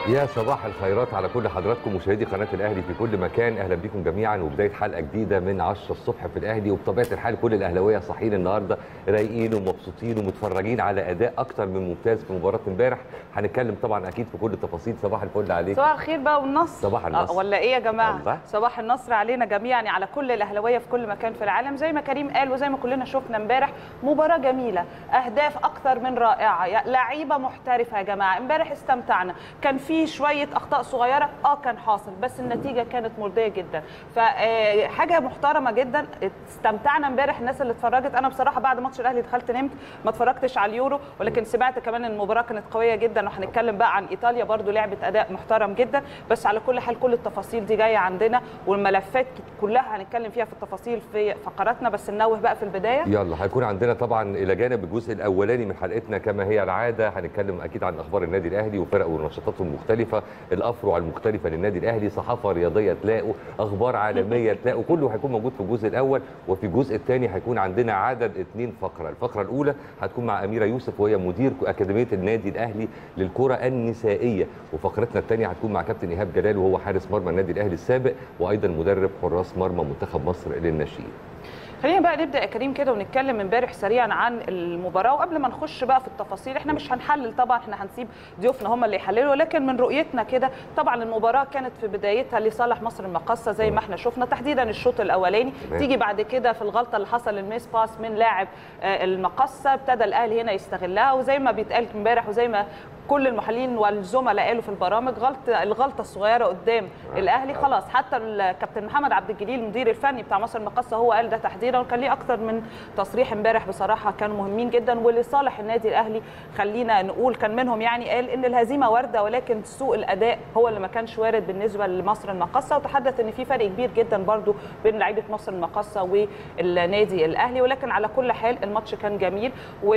يا صباح الخيرات على كل حضراتكم مشاهدي قناه الاهلي في كل مكان اهلا بكم جميعا وبدايه حلقه جديده من 10 الصبح في الاهلي وبطبيعه الحال كل الاهلاويه صاحيين النهارده رايقين ومبسوطين ومتفرجين على اداء اكتر من ممتاز في مباراه امبارح هنتكلم طبعا اكيد في كل التفاصيل صباح الفل عليك صباح الخير بقى والنصر صباح النصر. آه، ولا ايه يا جماعه الله. صباح النصر علينا جميعا يعني على كل الاهلاويه في كل مكان في العالم زي ما كريم قال وزي ما كلنا شفنا امبارح مباراه جميله اهداف اكثر من رائعه يا- لعيبه محترفه يا جماعه امبارح استمتعنا كان في شويه اخطاء صغيره اه كان حاصل بس النتيجه كانت مرضيه جدا فحاجه محترمه جدا استمتعنا امبارح الناس اللي اتفرجت انا بصراحه بعد ماتش الاهلي دخلت نمت ما اتفرجتش على اليورو ولكن سمعت كمان ان المباراه كانت قويه جدا وهنتكلم بقى عن ايطاليا برضو لعبت اداء محترم جدا بس على كل حال كل التفاصيل دي جايه عندنا والملفات كلها هنتكلم فيها في التفاصيل في فقراتنا بس ننوه بقى في البدايه يلا هيكون عندنا طبعا الى جانب الجزء الاولاني من حلقتنا كما هي العاده هنتكلم اكيد عن اخبار النادي الاهلي وفرقه ونشاطاته المختلفه الافرع المختلفه للنادي الاهلي صحافه رياضيه تلاقوا اخبار عالميه تلاقوا كله هيكون موجود في الجزء الاول وفي الجزء الثاني هيكون عندنا عدد اثنين فقره الفقره الاولى هتكون مع اميره يوسف وهي مدير اكاديميه النادي الاهلي للكره النسائيه وفقرتنا الثانيه هتكون مع كابتن ايهاب جلال وهو حارس مرمى النادي الاهلي السابق وايضا مدرب حراس مرمى منتخب مصر للناشئين خلينا بقى نبدا يا كريم كده ونتكلم امبارح سريعا عن المباراه وقبل ما نخش بقى في التفاصيل احنا مش هنحلل طبعا احنا هنسيب ضيوفنا هم اللي يحللوا لكن من رؤيتنا كده طبعا المباراه كانت في بدايتها لصالح مصر المقاصه زي ما احنا شفنا تحديدا الشوط الاولاني تمام. تيجي بعد كده في الغلطه اللي حصل الميس باس من لاعب آه، المقاصه ابتدى الاهلي هنا يستغلها وزي ما بيتقال امبارح وزي ما كل المحللين والزملاء قالوا في البرامج غلطه الغلطه الصغيره قدام آه. الاهلي خلاص حتى الكابتن محمد عبد الجليل المدير الفني بتاع مصر المقاصه هو قال ده تحديدا وكان ليه اكتر من تصريح امبارح بصراحه كانوا مهمين جدا ولصالح النادي الاهلي خلينا نقول كان منهم يعني قال ان الهزيمه وارده ولكن سوء الاداء هو اللي ما كانش وارد بالنسبه لمصر المقاصه وتحدث ان في فرق كبير جدا برضو بين لعيبه مصر المقاصه والنادي الاهلي ولكن على كل حال الماتش كان جميل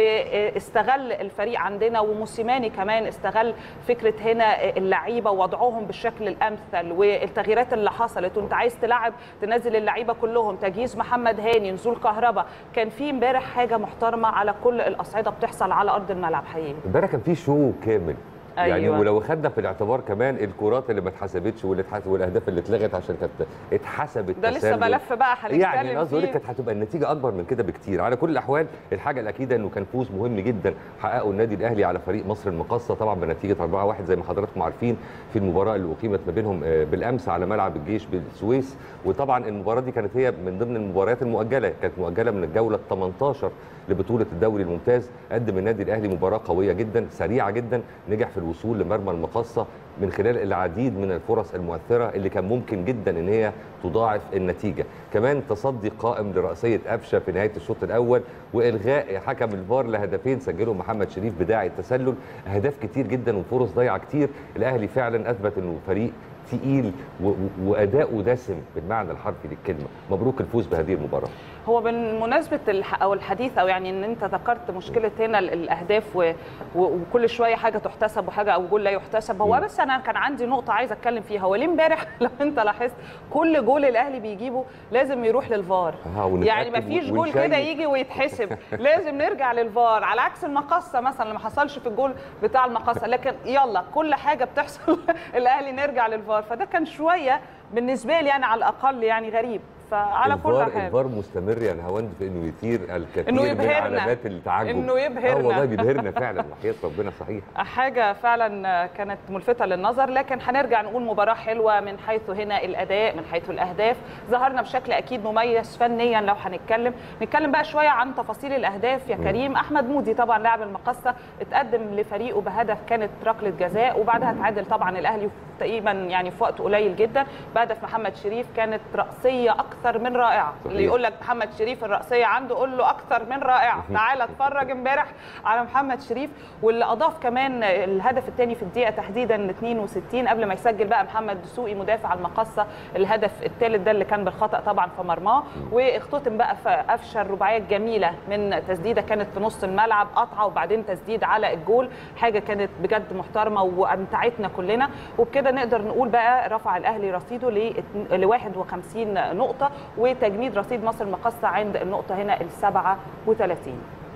واستغل الفريق عندنا وموسيماني كمان استغل فكره هنا اللعيبه ووضعهم بالشكل الامثل والتغييرات اللي حصلت وانت عايز تلعب تنزل اللعيبه كلهم تجهيز محمد هاني نزول كهربا كان في امبارح حاجه محترمه على كل الاصعده بتحصل على ارض الملعب حقيقي امبارح كان في شو كامل يعني أيوة. ولو خدنا في الاعتبار كمان الكرات اللي ما اتحسبتش واللي اتحسب والاهداف اللي اتلغت عشان كانت اتحسبت ده لسه تسلل. ملف بقى هنتكلم يعني انا قصدي اقول لك فيه. كانت هتبقى النتيجه اكبر من كده بكتير على كل الاحوال الحاجه الاكيده انه كان فوز مهم جدا حققه النادي الاهلي على فريق مصر المقاصه طبعا بنتيجه 4-1 زي ما حضراتكم عارفين في المباراه اللي اقيمت ما بينهم آه، بالامس على ملعب الجيش بالسويس وطبعا المباراه دي كانت هي من ضمن المباريات المؤجله كانت مؤجله من الجوله ال 18 لبطوله الدوري الممتاز قدم النادي الاهلي مباراه قويه جدا سريعه جدا نجح في الوصول لمرمى المقاصه من خلال العديد من الفرص المؤثره اللي كان ممكن جدا ان هي تضاعف النتيجه كمان تصدي قائم لرأسية قفشه في نهايه الشوط الاول والغاء حكم الفار لهدفين سجلهم محمد شريف بداعي التسلل اهداف كتير جدا وفرص ضايعه كتير الاهلي فعلا اثبت انه فريق تقيل و- و- واداؤه دسم بالمعنى الحرفي للكلمه مبروك الفوز بهذه المباراه هو بمناسبه الح... او الحديث او يعني ان انت ذكرت مشكله هنا ال- الاهداف و... و... وكل شويه حاجه تحتسب وحاجه او جول لا يحتسب هو مم. بس انا كان عندي نقطه عايزه اتكلم فيها هو ليه امبارح لو انت لاحظت كل جول الاهلي بيجيبه لازم يروح للفار آه، ونتأكد يعني ما فيش جول ونشيك. كده يجي ويتحسب لازم نرجع للفار على عكس المقصه مثلا اللي ما حصلش في الجول بتاع المقصه لكن يلا كل حاجه بتحصل الاهلي نرجع للفار فده كان شويه بالنسبه لي يعني على الاقل يعني غريب فعلى كل الفار حال الفار مستمر يا نهاوند في انه يثير الكثير إنه من يبهرنا. علامات التعجب إنه يبهرنا. اه والله بيبهرنا فعلا وحياه ربنا صحيح حاجة فعلا كانت ملفتة للنظر لكن هنرجع نقول مباراة حلوة من حيث هنا الأداء من حيث الأهداف ظهرنا بشكل أكيد مميز فنيا لو هنتكلم نتكلم بقى شوية عن تفاصيل الأهداف يا كريم أحمد مودي طبعا لاعب المقصة اتقدم لفريقه بهدف كانت ركلة جزاء وبعدها تعادل طبعا الأهلي تقريبا يعني في وقت قليل جدا بهدف محمد شريف كانت رأسية أكثر من رائعة صحيح. اللي يقول لك محمد شريف الرأسية عنده قول له أكثر من رائعة تعال اتفرج امبارح على محمد شريف واللي اضاف كمان الهدف الثاني في الدقيقه تحديدا 62 قبل ما يسجل بقى محمد دسوقي مدافع المقصه الهدف الثالث ده اللي كان بالخطا طبعا في مرماه واختتم بقى في قفشه الرباعيه الجميله من تسديده كانت في نص الملعب قطعه وبعدين تسديد على الجول حاجه كانت بجد محترمه وامتعتنا كلنا وبكده نقدر نقول بقى رفع الاهلي رصيده ل 51 نقطه وتجميد رصيد مصر المقصه عند النقطه هنا ال 37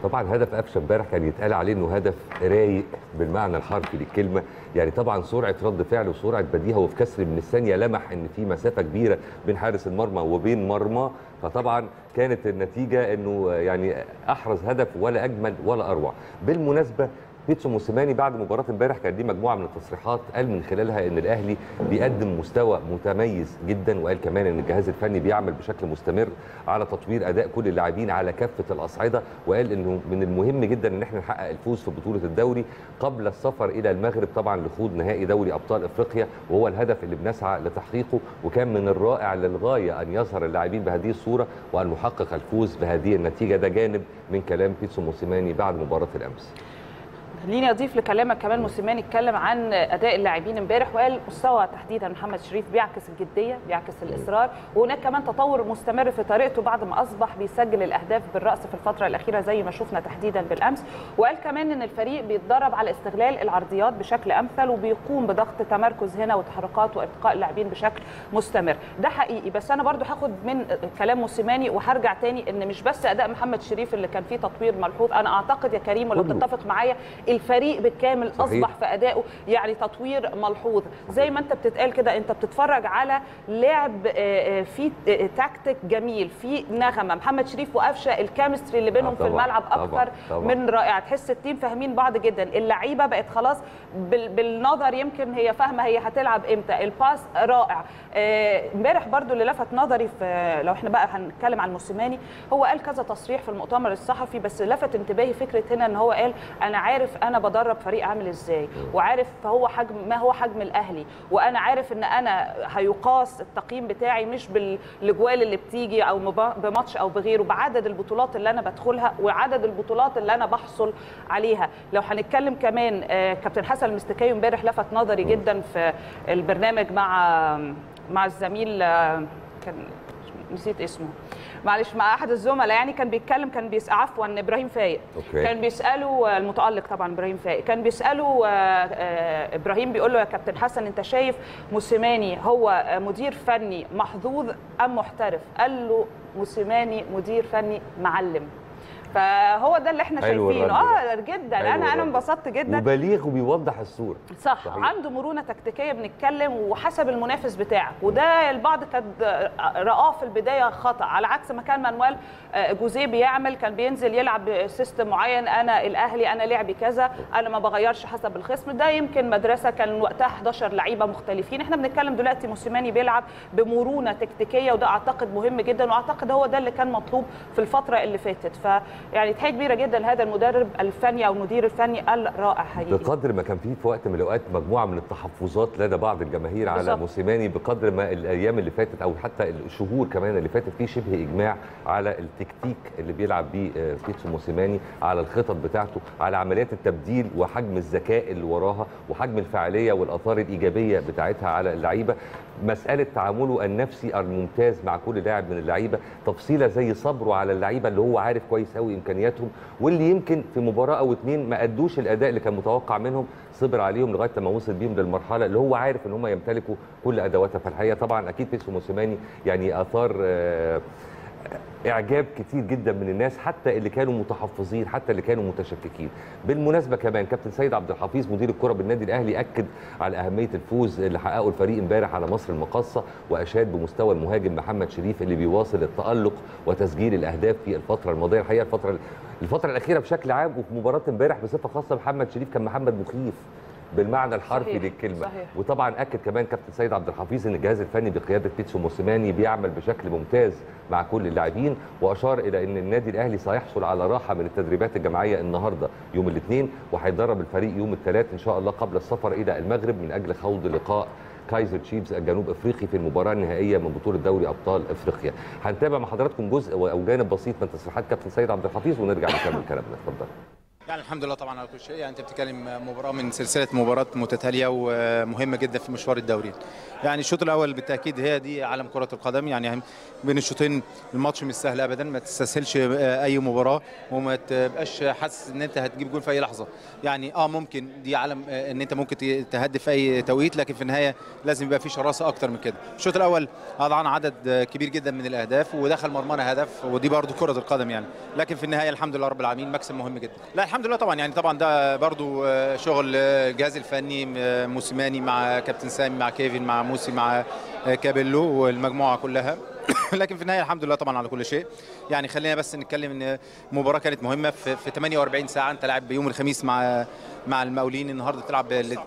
طبعا هدف قفشه امبارح كان يتقال عليه انه هدف رايق بالمعنى الحرفي للكلمه يعني طبعا سرعه رد فعل وسرعه بديهه وفي كسر من الثانيه لمح ان في مسافه كبيره بين حارس المرمى وبين مرمى فطبعا كانت النتيجه انه يعني احرز هدف ولا اجمل ولا اروع بالمناسبه بيتسو موسيماني بعد مباراه امبارح كان دي مجموعه من التصريحات قال من خلالها ان الاهلي بيقدم مستوى متميز جدا وقال كمان ان الجهاز الفني بيعمل بشكل مستمر على تطوير اداء كل اللاعبين على كافه الاصعده وقال انه من المهم جدا ان احنا نحقق الفوز في بطوله الدوري قبل السفر الى المغرب طبعا لخوض نهائي دوري ابطال افريقيا وهو الهدف اللي بنسعى لتحقيقه وكان من الرائع للغايه ان يظهر اللاعبين بهذه الصوره وان نحقق الفوز بهذه النتيجه ده جانب من كلام بيتسو موسيماني بعد مباراه الامس خليني اضيف لكلامك كمان موسيماني اتكلم عن اداء اللاعبين امبارح وقال مستوى تحديدا محمد شريف بيعكس الجديه بيعكس الاصرار وهناك كمان تطور مستمر في طريقته بعد ما اصبح بيسجل الاهداف بالراس في الفتره الاخيره زي ما شفنا تحديدا بالامس وقال كمان ان الفريق بيتدرب على استغلال العرضيات بشكل امثل وبيقوم بضغط تمركز هنا وتحركات وارتقاء اللاعبين بشكل مستمر ده حقيقي بس انا برضو هاخد من كلام موسيماني وهرجع تاني ان مش بس اداء محمد شريف اللي كان فيه تطوير ملحوظ انا اعتقد يا كريم ولو كله. تتفق معايا الفريق بالكامل صحيح. اصبح في ادائه يعني تطوير ملحوظ زي ما انت بتتقال كده انت بتتفرج على لعب آه، آه، في آه، تكتيك جميل في نغمه محمد شريف وقفشه الكيمستري اللي بينهم آه في طبعاً، الملعب طبعاً، اكتر طبعاً. من رائع تحس التيم فاهمين بعض جدا اللعيبه بقت خلاص بال- بالنظر يمكن هي فاهمه هي هتلعب امتى الباس رائع آه، امبارح برضو اللي لفت نظري في لو احنا بقى هنتكلم عن موسيماني هو قال كذا تصريح في المؤتمر الصحفي بس لفت انتباهي فكره هنا ان هو قال انا عارف انا بدرب فريق عامل ازاي وعارف هو حجم ما هو حجم الاهلي وانا عارف ان انا هيقاس التقييم بتاعي مش بالاجوال اللي بتيجي او مب- بماتش او بغيره بعدد البطولات اللي انا بدخلها وعدد البطولات اللي انا بحصل عليها لو هنتكلم كمان آه، كابتن حسن المستكاوي امبارح لفت نظري جدا في البرنامج مع مع الزميل آه، كان نسيت اسمه معلش مع احد الزملاء يعني كان بيتكلم كان بيسال عفوا ابراهيم فايق أوكي. كان بيساله المتالق طبعا ابراهيم فايق كان بيساله آه، آه، ابراهيم بيقول له يا كابتن حسن انت شايف موسيماني هو آه، مدير فني محظوظ ام محترف قال له موسيماني مدير فني معلم فهو ده اللي احنا حلو شايفينه الرد اه جدا حلو انا انا الرد. انبسطت جدا وبليغ وبيوضح الصوره صح صحيح. عنده مرونه تكتيكيه بنتكلم وحسب المنافس بتاعك وده البعض كان رآه في البدايه خطا على عكس ما كان مانويل آه، جوزيه بيعمل كان بينزل يلعب سيستم معين انا الاهلي انا لعبي كذا انا ما بغيرش حسب الخصم ده يمكن مدرسه كان وقتها 11 لعيبه مختلفين احنا بنتكلم دلوقتي موسيماني بيلعب بمرونه تكتيكيه وده اعتقد مهم جدا واعتقد هو ده اللي كان مطلوب في الفتره اللي فاتت فيعني تحيه كبيره جدا لهذا المدرب الفني او المدير الفني الرائع حقيقي بقدر ما كان فيه في وقت من الاوقات مجموعه من التحفظات لدى بعض الجماهير على بالظبط. موسيماني بقدر ما الايام اللي فاتت او حتى الشهور كمان اللي فاتت فيه شبه اجماع على التكتيك اللي بيلعب بيه آه، بيتسو موسيماني على الخطط بتاعته على عمليات التبديل وحجم الذكاء اللي وراها وحجم الفاعليه والاثار الايجابيه بتاعتها على اللعيبه مساله تعامله النفسي الممتاز مع كل لاعب من اللعيبه تفصيله زي صبره على اللعيبه اللي هو عارف كويس قوي امكانياتهم واللي يمكن في مباراه او اتنين ما ادوش الاداء اللي كان متوقع منهم صبر عليهم لغايه لما وصل بيهم للمرحله اللي هو عارف ان هم يمتلكوا كل ادواتها فالحقيقه طبعا اكيد بيتسو موسيماني يعني اثار آه، اعجاب كتير جدا من الناس حتى اللي كانوا متحفظين حتى اللي كانوا متشككين بالمناسبه كمان كابتن سيد عبد الحفيظ مدير الكره بالنادي الاهلي اكد على اهميه الفوز اللي حققه الفريق امبارح على مصر المقاصه واشاد بمستوى المهاجم محمد شريف اللي بيواصل التالق وتسجيل الاهداف في الفتره الماضيه الحقيقه الفتره الفتره الاخيره بشكل عام وفي مباراه امبارح بصفه خاصه محمد شريف كان محمد مخيف بالمعنى الحرفي صحيح، للكلمه صحيح. وطبعا اكد كمان كابتن سيد عبد الحفيظ ان الجهاز الفني بقياده بيتسو موسيماني بيعمل بشكل ممتاز مع كل اللاعبين واشار الى ان النادي الاهلي سيحصل على راحه من التدريبات الجماعيه النهارده يوم الاثنين وهيدرب الفريق يوم الثلاث ان شاء الله قبل السفر الى المغرب من اجل خوض لقاء كايزر تشيفز الجنوب افريقي في المباراه النهائيه من بطوله دوري ابطال افريقيا هنتابع مع حضراتكم جزء او جانب بسيط من تصريحات كابتن سيد عبد الحفيظ ونرجع نكمل كلامنا اتفضل يعني الحمد لله طبعا على كل شيء يعني انت بتتكلم مباراه من سلسله مباريات متتاليه ومهمه جدا في مشوار الدوري يعني الشوط الاول بالتاكيد هي دي عالم كره القدم يعني بين الشوطين الماتش مش سهل ابدا ما تستسهلش اي مباراه وما تبقاش حاسس ان انت هتجيب جول في اي لحظه يعني اه ممكن دي عالم ان انت ممكن تهدف في اي توقيت لكن في النهايه لازم يبقى في شراسه اكتر من كده الشوط الاول اضعنا عدد كبير جدا من الاهداف ودخل مرمانا هدف ودي برضو كره القدم يعني لكن في النهايه الحمد لله رب العالمين مكسب مهم جدا لا الحمد لله طبعا يعني طبعا ده برضو شغل الجهاز الفني موسيماني مع كابتن سامي مع كيفن مع موسي مع كابيلو والمجموعه كلها لكن في النهايه الحمد لله طبعا على كل شيء يعني خلينا بس نتكلم ان المباراه كانت مهمه في, في 48 ساعه انت لاعب بيوم الخميس مع مع المقاولين النهارده تلعب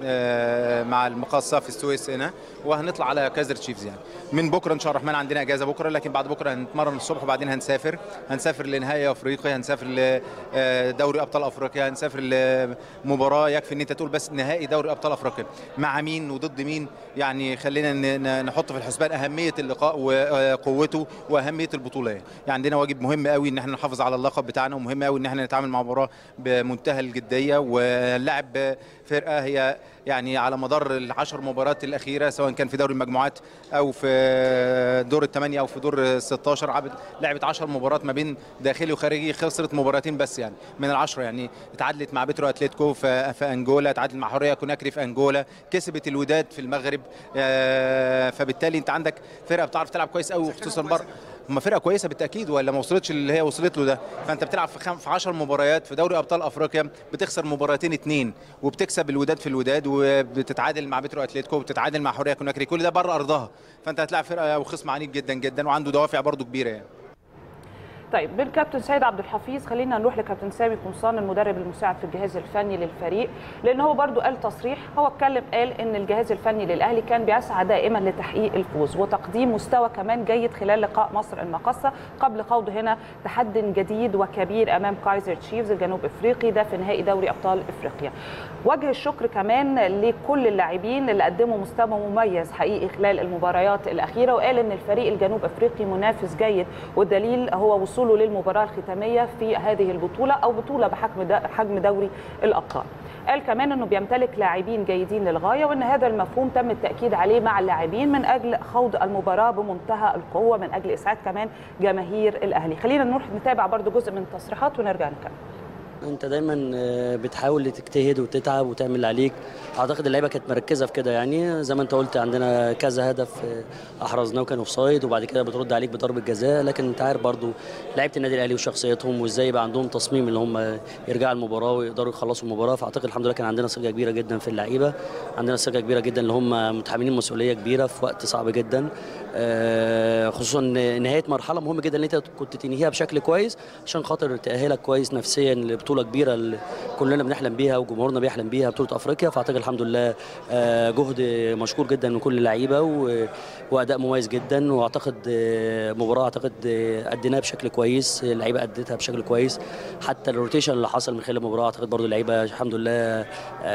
مع المقاصه في السويس هنا وهنطلع على كايزر تشيفز يعني من بكره ان شاء الله الرحمن عندنا اجازه بكره لكن بعد بكره هنتمرن الصبح وبعدين هنسافر هنسافر لنهائي افريقيا هنسافر لدوري ابطال افريقيا هنسافر لمباراه يكفي ان انت تقول بس نهائي دوري ابطال افريقيا مع مين وضد مين يعني خلينا نحط في الحسبان اهميه اللقاء وقوته واهميه البطوله يعني عندنا واجب مهم قوي ان احنا نحافظ على اللقب بتاعنا ومهم قوي ان احنا نتعامل مع مباراه بمنتهى الجديه ونلعب فرقه هي يعني على مدار العشر مباريات الاخيره سواء كان في دوري المجموعات او في دور الثمانيه او في دور ال 16 لعبت 10 مباريات ما بين داخلي وخارجي خسرت مباراتين بس يعني من العشره يعني اتعادلت مع بترو اتلتيكو في, في انجولا اتعادلت مع حوريه كوناكري في انجولا كسبت الوداد في المغرب فبالتالي انت عندك فرقه بتعرف تلعب كويس قوي وخصوصا بره هم فرقه كويسه بالتاكيد ولا ما وصلتش اللي هي وصلت له ده فانت بتلعب في خم... في 10 مباريات في دوري ابطال افريقيا بتخسر مباراتين اثنين وبتكسب الوداد في الوداد وبتتعادل مع بترو اتلتيكو وبتتعادل مع حوريه كوناكري كل ده بره ارضها فانت هتلاعب فرقه وخصم عنيف جدا جدا وعنده دوافع برده كبيره يعني طيب بالكابتن سيد عبد الحفيظ خلينا نروح لكابتن سامي قمصان المدرب المساعد في الجهاز الفني للفريق لان هو برضو قال تصريح هو اتكلم قال ان الجهاز الفني للاهلي كان بيسعى دائما لتحقيق الفوز وتقديم مستوى كمان جيد خلال لقاء مصر المقصه قبل خوض هنا تحد جديد وكبير امام كايزر تشيفز الجنوب افريقي ده في نهائي دوري ابطال افريقيا وجه الشكر كمان لكل اللاعبين اللي قدموا مستوى مميز حقيقي خلال المباريات الاخيره وقال ان الفريق الجنوب افريقي منافس جيد والدليل هو وصوله للمباراه الختاميه في هذه البطوله او بطوله بحجم حجم دوري الابطال. قال كمان انه بيمتلك لاعبين جيدين للغايه وان هذا المفهوم تم التاكيد عليه مع اللاعبين من اجل خوض المباراه بمنتهى القوه من اجل اسعاد كمان جماهير الاهلي. خلينا نروح نتابع برضو جزء من التصريحات ونرجع نكمل. انت دايما بتحاول تجتهد وتتعب وتعمل اللي عليك اعتقد اللعيبه كانت مركزه في كده يعني زي ما انت قلت عندنا كذا هدف احرزناه وكان اوف سايد وبعد كده بترد عليك بضربه جزاء لكن انت عارف برضو لعيبه النادي الاهلي وشخصيتهم وازاي يبقى عندهم تصميم اللي هم يرجعوا المباراه ويقدروا يخلصوا المباراه فاعتقد الحمد لله كان عندنا ثقه كبيره جدا في اللعيبه عندنا ثقه كبيره جدا اللي هم متحملين مسؤوليه كبيره في وقت صعب جدا خصوصا نهايه مرحله مهمه جدا ان انت كنت تنهيها بشكل كويس عشان خاطر تاهلك كويس نفسيا لبطوله كبيره اللي كلنا بنحلم بيها وجمهورنا بيحلم بيها بطوله افريقيا فاعتقد الحمد لله جهد مشكور جدا من كل اللعيبه واداء مميز جدا واعتقد مباراه اعتقد اديناها بشكل كويس اللعيبه ادتها بشكل كويس حتى الروتيشن اللي حصل من خلال المباراه اعتقد برضو اللعيبه الحمد لله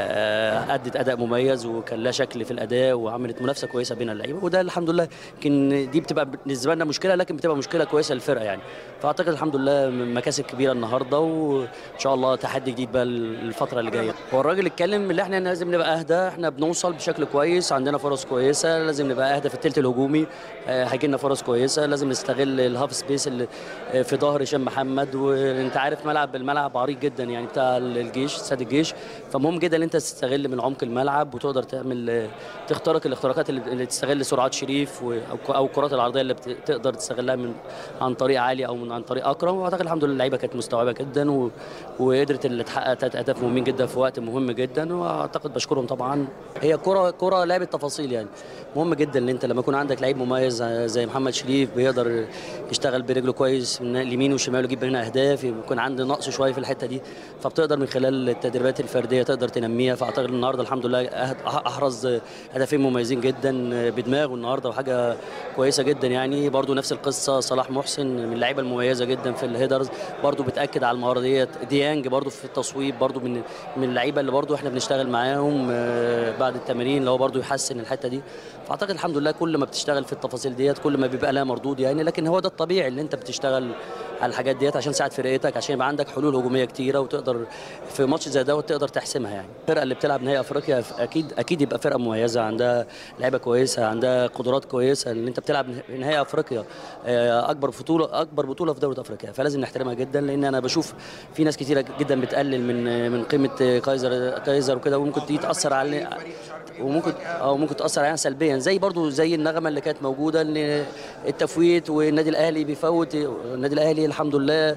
ادت اداء مميز وكان لها شكل في الاداء وعملت منافسه كويسه بين اللعيبه وده الحمد لله يمكن دي بتبقى بالنسبه لنا مشكله لكن بتبقى مشكله كويسه للفرقه يعني فاعتقد الحمد لله مكاسب كبيره النهارده وان شاء الله تحدي جديد بقى الفتره اللي جايه هو الراجل اتكلم اللي احنا لازم نبقى اهدى احنا بنوصل بشكل كويس عندنا فرص كويسه لازم نبقى اهدى في الثلث الهجومي هيجي لنا فرص كويسه لازم نستغل الهاف سبيس اللي في ظهر هشام محمد وانت عارف ملعب الملعب عريض جدا يعني بتاع الجيش استاد الجيش فمهم جدا ان انت تستغل من عمق الملعب وتقدر تعمل تخترق الاختراقات اللي تستغل سرعات شريف او الكرات العرضيه اللي بتقدر تستغلها من عن طريق عالي او من عن طريق اكرم واعتقد الحمد لله اللعيبه كانت مستوعبه جدا و... وقدرت اللي تحقق ثلاث اهداف مهمين جدا في وقت مهم جدا واعتقد بشكرهم طبعا هي كره كره لعبه تفاصيل يعني مهم جدا ان انت لما يكون عندك لعيب مميز زي محمد شريف بيقدر يشتغل برجله كويس من اليمين والشمال ويجيب هنا اهداف يكون عنده نقص شويه في الحته دي فبتقدر من خلال التدريبات الفرديه تقدر تنميها فاعتقد النهارده الحمد لله احرز هدفين مميزين جدا بدماغه النهارده وحاجه كويسه جدا يعني برده نفس القصه صلاح محسن من اللعيبه المميزه جدا في الهيدرز برده بتاكد على المهاره ديت دي ديانج برضو في التصويب برضو من من اللعيبه اللي برضو احنا بنشتغل معاهم آه، بعد التمارين اللي هو برضو يحسن الحته دي فاعتقد الحمد لله كل ما بتشتغل في التفاصيل ديت كل ما بيبقى لها مردود يعني لكن هو ده الطبيعي اللي انت بتشتغل على الحاجات ديت عشان تساعد فرقتك عشان يبقى عندك حلول هجوميه كتيره وتقدر في ماتش زي دوت تقدر تحسمها يعني الفرقه اللي بتلعب نهائي افريقيا اكيد اكيد يبقى فرقه مميزه عندها لعيبه كويسه عندها قدرات كويسه ان انت بتلعب نهائي افريقيا آه، اكبر بطوله اكبر بطوله في دوله افريقيا فلازم نحترمها جدا لان انا بشوف في ناس كتيره جدا بتقلل من من قيمه كايزر كايزر وكده وممكن تيجي تاثر على وممكن اه ممكن تاثر علينا سلبيا زي برضو زي النغمه اللي كانت موجوده ان التفويت والنادي الاهلي بيفوت النادي الاهلي الحمد لله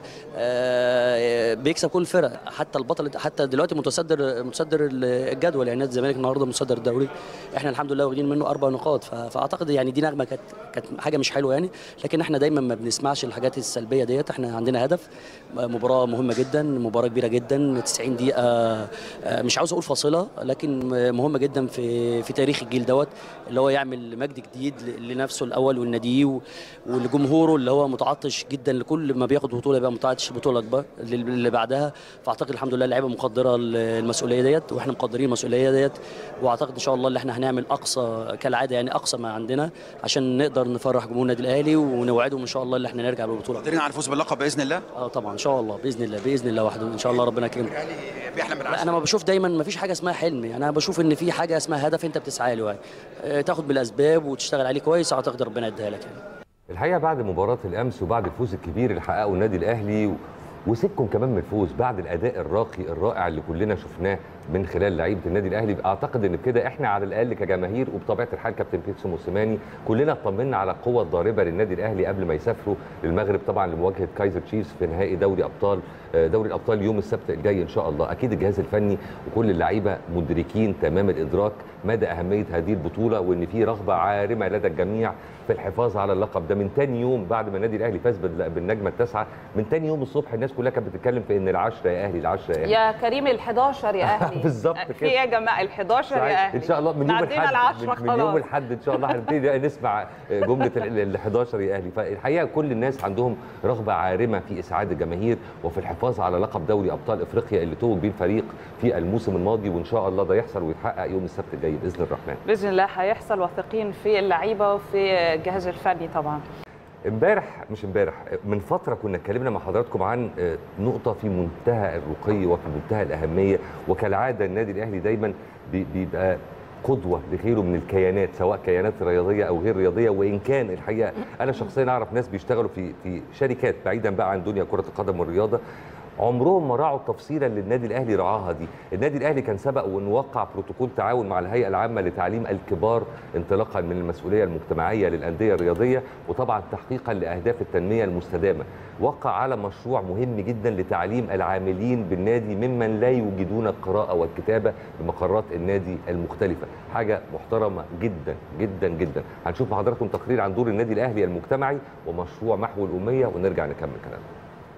آه، بيكسب كل الفرق حتى البطل حتى دلوقتي متصدر متصدر الجدول يعني نادي الزمالك النهارده متصدر الدوري احنا الحمد لله واخدين منه اربع نقاط ف- فاعتقد يعني دي نغمه كانت كانت حاجه مش حلوه يعني لكن احنا دايما ما بنسمعش الحاجات السلبيه ديت احنا عندنا هدف مباراه مهمه جدا مباراه كبيره جدا 90 دقيقه آه، مش عاوز اقول فاصله لكن مهمه جدا في في تاريخ الجيل دوت اللي هو يعمل مجد جديد ل- لنفسه الاول والناديه و- ولجمهوره اللي هو متعطش جدا لكل ما بياخد بطوله يبقى متعطش بطوله اكبر لل- اللي بعدها فاعتقد الحمد لله اللعيبه مقدره ال- المسؤوليه ديت واحنا مقدرين المسؤوليه ديت واعتقد ان شاء الله اللي احنا هنعمل اقصى كالعاده يعني اقصى ما عندنا عشان نقدر نفرح جمهور النادي الاهلي ونوعدهم ان شاء الله اللي احنا نرجع بالبطوله قادرين على الفوز باللقب باذن الله اه طبعا ان شاء الله باذن الله باذن الله وحده ان شاء الله ربنا يكرمك الاهلي بيحلم لا بالعكس انا ما بشوف دايما ما فيش حاجه اسمها حلم يعني انا بشوف ان في حاجه اسمها هدف انت بتسعى له يعني آه، تاخد بالاسباب وتشتغل عليه كويس اعتقد ربنا يديها لك يعني الحقيقه بعد مباراه الامس وبعد الفوز الكبير اللي حققه النادي الاهلي و- وسيبكم كمان من الفوز بعد الاداء الراقي الرائع اللي كلنا شفناه من خلال لعيبه النادي الاهلي اعتقد ان بكده احنا على الاقل كجماهير وبطبيعه الحال كابتن بيتسو موسيماني كلنا اطمنا على القوه الضاربه للنادي الاهلي قبل ما يسافروا للمغرب طبعا لمواجهه كايزر تشيفز في نهائي دوري ابطال آه، دوري الابطال يوم السبت الجاي ان شاء الله اكيد الجهاز الفني وكل اللعيبه مدركين تمام الادراك مدى اهميه هذه البطوله وان في رغبه عارمه لدى الجميع في الحفاظ على اللقب ده من تاني يوم بعد ما النادي الاهلي فاز بال- بالنجمه التاسعه من تاني يوم الصبح الناس كلها كانت بتتكلم في ان العشره يا اهلي العشره يا اهلي يا كريم ال 11 يا اهلي بالظبط في كده. ايه يا جماعه ال 11 يا صحيح. اهلي ان شاء الله من يوم عدينا الحد العشرة من, من يوم خلاص. الحد ان شاء الله هنبتدي نسمع جمله ال 11 يا اهلي فالحقيقه كل الناس عندهم رغبه عارمه في اسعاد الجماهير وفي الحفاظ على لقب دوري ابطال افريقيا اللي توج بيه الفريق في الموسم الماضي وان شاء الله ده يحصل ويتحقق يوم السبت الجاي باذن الرحمن باذن الله هيحصل واثقين في اللعيبه وفي الجهاز الفني طبعا امبارح مش امبارح من فتره كنا اتكلمنا مع حضراتكم عن آه، نقطه في منتهى الرقي وفي منتهى الاهميه وكالعاده النادي الاهلي دايما بي- بيبقى قدوه لغيره من الكيانات سواء كيانات رياضيه او غير رياضيه وان كان الحقيقه انا شخصيا اعرف ناس بيشتغلوا في في شركات بعيدا بقى عن دنيا كره القدم والرياضه عمرهم ما راعوا التفصيله اللي النادي الاهلي رعاها دي، النادي الاهلي كان سبق وان وقع بروتوكول تعاون مع الهيئه العامه لتعليم الكبار انطلاقا من المسؤوليه المجتمعيه للانديه الرياضيه وطبعا تحقيقا لاهداف التنميه المستدامه، وقع على مشروع مهم جدا لتعليم العاملين بالنادي ممن لا يجيدون القراءه والكتابه بمقرات النادي المختلفه، حاجه محترمه جدا جدا جدا، هنشوف مع حضراتكم تقرير عن دور النادي الاهلي المجتمعي ومشروع محو الاميه ونرجع نكمل كلامنا.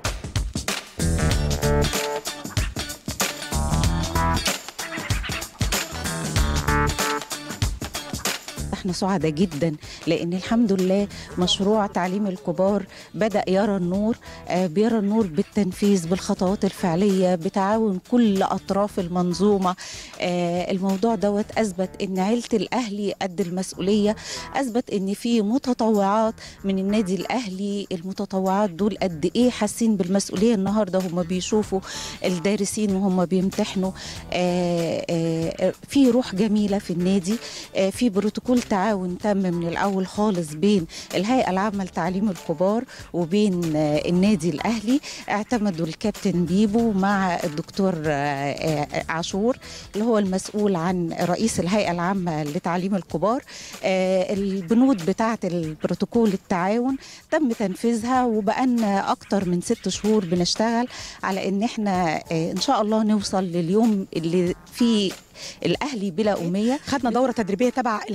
احنا سعداء جدا لان الحمد لله مشروع تعليم الكبار بدا يرى النور آه، بيرى النور بالتنفيذ بالخطوات الفعليه بتعاون كل اطراف المنظومه آه، الموضوع دوت اثبت ان عيله الاهلي قد المسؤوليه اثبت ان في متطوعات من النادي الاهلي المتطوعات دول قد ايه حاسين بالمسؤوليه النهارده هم بيشوفوا الدارسين وهم بيمتحنوا آه، آه، في روح جميله في النادي آه، في بروتوكول تعاون تم من الاول خالص بين الهيئه العامه لتعليم الكبار وبين آه، النادي الاهلي اعتمدوا الكابتن بيبو مع الدكتور آه، آه، عاشور اللي هو المسؤول عن رئيس الهيئه العامه لتعليم الكبار آه، البنود بتاعه البروتوكول التعاون تم تنفيذها وبقالنا اكتر من ست شهور بنشتغل على ان احنا آه، ان شاء الله نوصل لليوم اللي فيه الاهلي بلا اميه خدنا دوره تدريبيه تبع الهيئه العامه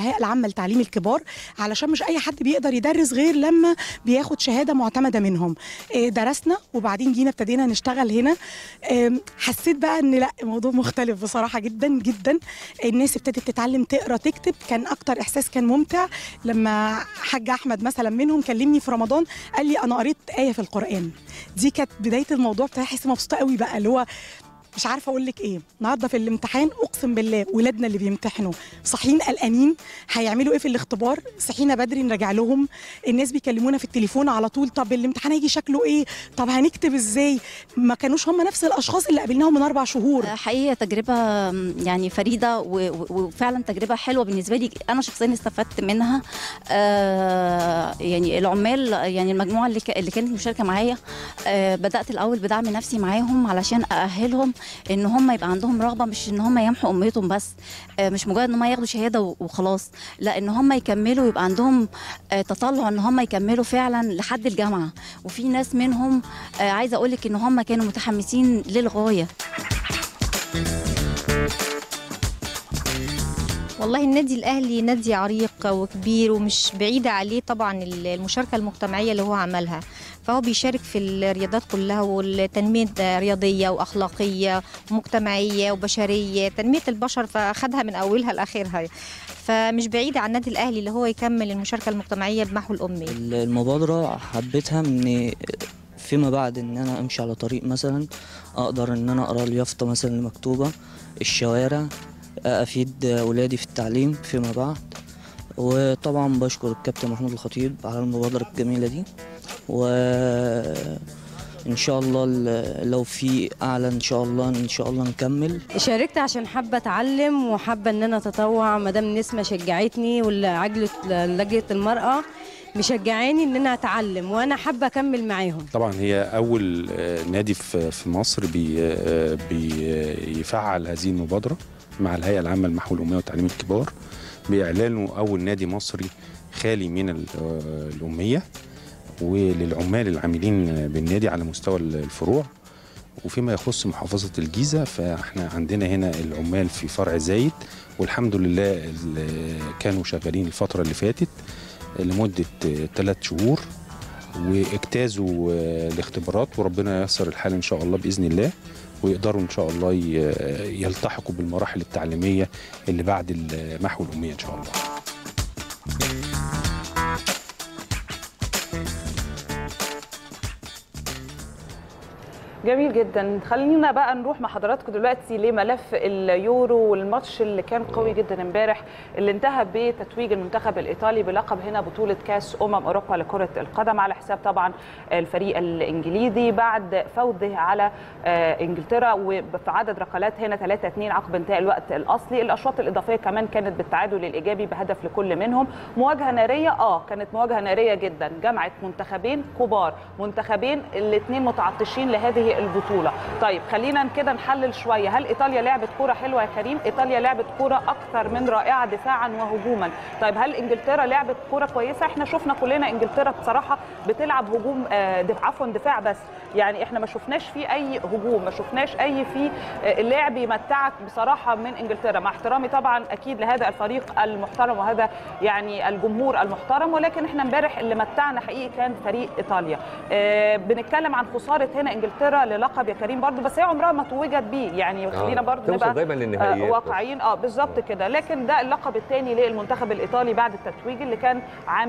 معمل تعليم الكبار علشان مش اي حد بيقدر يدرس غير لما بياخد شهاده معتمده منهم آه، درسنا وبعدين جينا ابتدينا نشتغل هنا آم، حسيت بقى ان لا الموضوع مختلف بصراحه جدا جدا الناس ابتدت تتعلم تقرا تكتب كان اكتر احساس كان ممتع لما حاج احمد مثلا منهم كلمني في رمضان قال لي انا قريت ايه في القران دي كانت بدايه الموضوع بتاعي حس مبسوطه قوي بقى اللي هو مش عارفه اقول لك ايه النهارده في الامتحان اقسم بالله ولادنا اللي بيمتحنوا صاحيين قلقانين هيعملوا ايه في الاختبار صحينا بدري نراجع لهم الناس بيكلمونا في التليفون على طول طب الامتحان هيجي شكله ايه طب هنكتب ازاي ما كانوش هم نفس الاشخاص اللي قابلناهم من اربع شهور حقيقة تجربة يعني فريدة و- و- وفعلا تجربة حلوة بالنسبة لي أنا شخصيا استفدت منها آه، يعني العمال يعني المجموعة اللي ك- اللي كانت مشاركة معايا آه، بدأت الأول بدعم نفسي معاهم علشان أأهلهم إن هم يبقى عندهم رغبة مش إن هم يمحوا أميتهم بس آه، مش مجرد إن هم ياخدوا شهادة و- وخلاص لا إن هم يكملوا يبقى عندهم آه، تطلع إن هم يكملوا فعلا لحد الجامعة وفي ناس منهم آه، عايزة أقولك إن هم كانوا متحمسين للغاية والله النادي الاهلي نادي عريق وكبير ومش بعيده عليه طبعا المشاركه المجتمعيه اللي هو عملها فهو بيشارك في الرياضات كلها والتنميه رياضيه واخلاقيه ومجتمعيه وبشريه تنميه البشر فاخدها من اولها لاخرها فمش بعيده عن النادي الاهلي اللي هو يكمل المشاركه المجتمعيه بمحو الاميه المبادرة حبيتها من فيما بعد ان انا امشي على طريق مثلا اقدر ان انا اقرا اليافطة مثلا اللي مكتوبة الشوارع افيد ولادي في التعليم فيما بعد وطبعا بشكر الكابتن محمود الخطيب على المبادرة الجميلة دي وان شاء الله ال- لو في اعلى ان شاء الله ان شاء الله نكمل شاركت عشان حابه اتعلم وحابه ان انا اتطوع مدام نسمه شجعتني والعجله لجنه المراه مشجعاني ان انا اتعلم وانا حابه اكمل معاهم طبعا هي اول آه، نادي في في مصر بي آه، بيفعل هذه المبادره مع الهيئه العامه للمحو الاميه والتعليم الكبار باعلانه اول نادي مصري خالي من ال- آه، الاميه وللعمال العاملين بالنادي على مستوى الفروع وفيما يخص محافظة الجيزة فاحنا عندنا هنا العمال في فرع زايد والحمد لله ال- كانوا شغالين الفترة اللي فاتت لمدة ثلاث شهور واجتازوا آه، الاختبارات وربنا ييسر الحال ان شاء الله باذن الله ويقدروا ان شاء الله ي- يلتحقوا بالمراحل التعليميه اللي بعد ال- محو الاميه ان شاء الله. جميل جدا خلينا بقى نروح مع حضراتكم دلوقتي لملف اليورو والماتش اللي كان قوي جدا امبارح اللي انتهى بتتويج المنتخب الايطالي بلقب هنا بطوله كاس امم اوروبا لكره القدم على حساب طبعا الفريق الانجليزي بعد فوزه على آه، انجلترا وفي عدد ركلات هنا 3 2 عقب انتهاء الوقت الاصلي الاشواط الاضافيه كمان كانت بالتعادل الايجابي بهدف لكل منهم مواجهه ناريه اه كانت مواجهه ناريه جدا جمعت منتخبين كبار منتخبين الاثنين متعطشين لهذه البطوله طيب خلينا كده نحلل شويه هل ايطاليا لعبت كوره حلوه يا كريم ايطاليا لعبت كوره اكثر من رائعه دفاعا وهجوما طيب هل انجلترا لعبت كوره كويسه احنا شفنا كلنا انجلترا بصراحه بتلعب هجوم آه، دف- عفوا دفاع بس يعني احنا ما شفناش فيه اي هجوم ما شفناش اي فيه آه، اللعب يمتعك بصراحه من انجلترا مع احترامي طبعا اكيد لهذا الفريق المحترم وهذا يعني الجمهور المحترم ولكن احنا امبارح اللي متعنا حقيقي كان فريق ايطاليا آه، بنتكلم عن خساره هنا انجلترا للقب يا كريم برضو بس هي عمرها ما توجت بيه يعني خلينا آه، برضو توصل نبقى دايماً للنهائيات. آه، واقعيين اه بالظبط كده لكن ده اللقب الثاني للمنتخب الايطالي بعد التتويج اللي كان عام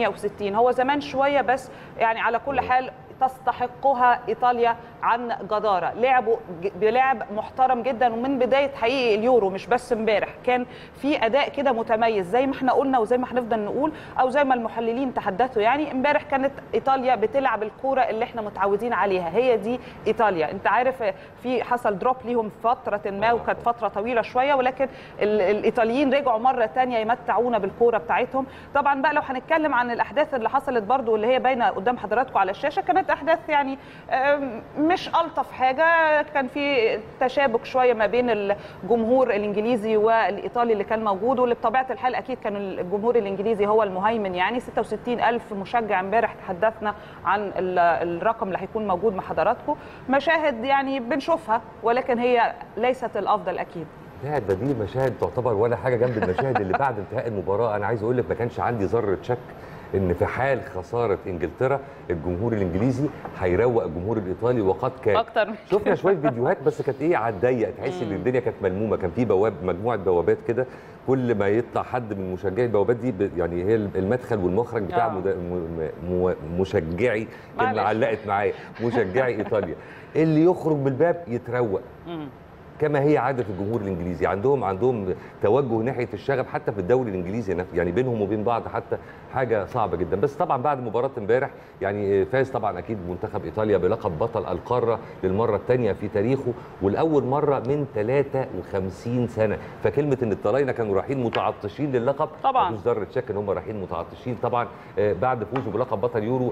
68 هو زمان شويه بس يعني على كل حال تستحقها ايطاليا عن جداره لعبوا ج- بلعب محترم جدا ومن بدايه حقيقي اليورو مش بس امبارح كان في اداء كده متميز زي ما احنا قلنا وزي ما هنفضل نقول او زي ما المحللين تحدثوا يعني امبارح كانت ايطاليا بتلعب الكوره اللي احنا متعودين عليها هي دي ايطاليا انت عارف في حصل دروب ليهم فتره ما وكانت فتره طويله شويه ولكن ال- الايطاليين رجعوا مره تانية يمتعونا بالكوره بتاعتهم طبعا بقى لو هنتكلم عن الاحداث اللي حصلت برضو واللي هي باينه قدام حضراتكم على الشاشه كانت احداث يعني آم، مش الطف حاجه كان في تشابك شويه ما بين الجمهور الانجليزي والايطالي اللي كان موجود واللي بطبيعه الحال اكيد كان الجمهور الانجليزي هو المهيمن يعني 66 الف مشجع امبارح تحدثنا عن ال- الرقم اللي هيكون موجود مع حضراتكم مشاهد يعني بنشوفها ولكن هي ليست الافضل اكيد لا ده دي مشاهد تعتبر ولا حاجه جنب المشاهد اللي بعد انتهاء المباراه انا عايز اقول لك ما كانش عندي ذره شك ان في حال خساره انجلترا الجمهور الانجليزي هيروق الجمهور الايطالي وقد كان اكتر من شفنا شويه فيديوهات بس كانت ايه على الضيق تحس ان الدنيا كانت ملمومه كان في بواب مجموعه بوابات كده كل ما يطلع حد من مشجعي البوابات دي ب- يعني هي المدخل والمخرج بتاع آه. مد- م- م- مشجعي معلش. اللي علقت معايا مشجعي ايطاليا اللي يخرج من الباب يتروق مم. كما هي عاده الجمهور الانجليزي عندهم عندهم توجه ناحيه الشغب حتى في الدوري الانجليزي نفسه يعني بينهم وبين بعض حتى حاجه صعبه جدا بس طبعا بعد مباراه امبارح يعني فاز طبعا اكيد منتخب ايطاليا بلقب بطل القاره للمره الثانيه في تاريخه والاول مره من 53 سنه فكلمه ان الطلاينه كانوا رايحين متعطشين للقب طبعاً. مفيش ذره شك ان هم رايحين متعطشين طبعا آه، بعد فوزه بلقب بطل يورو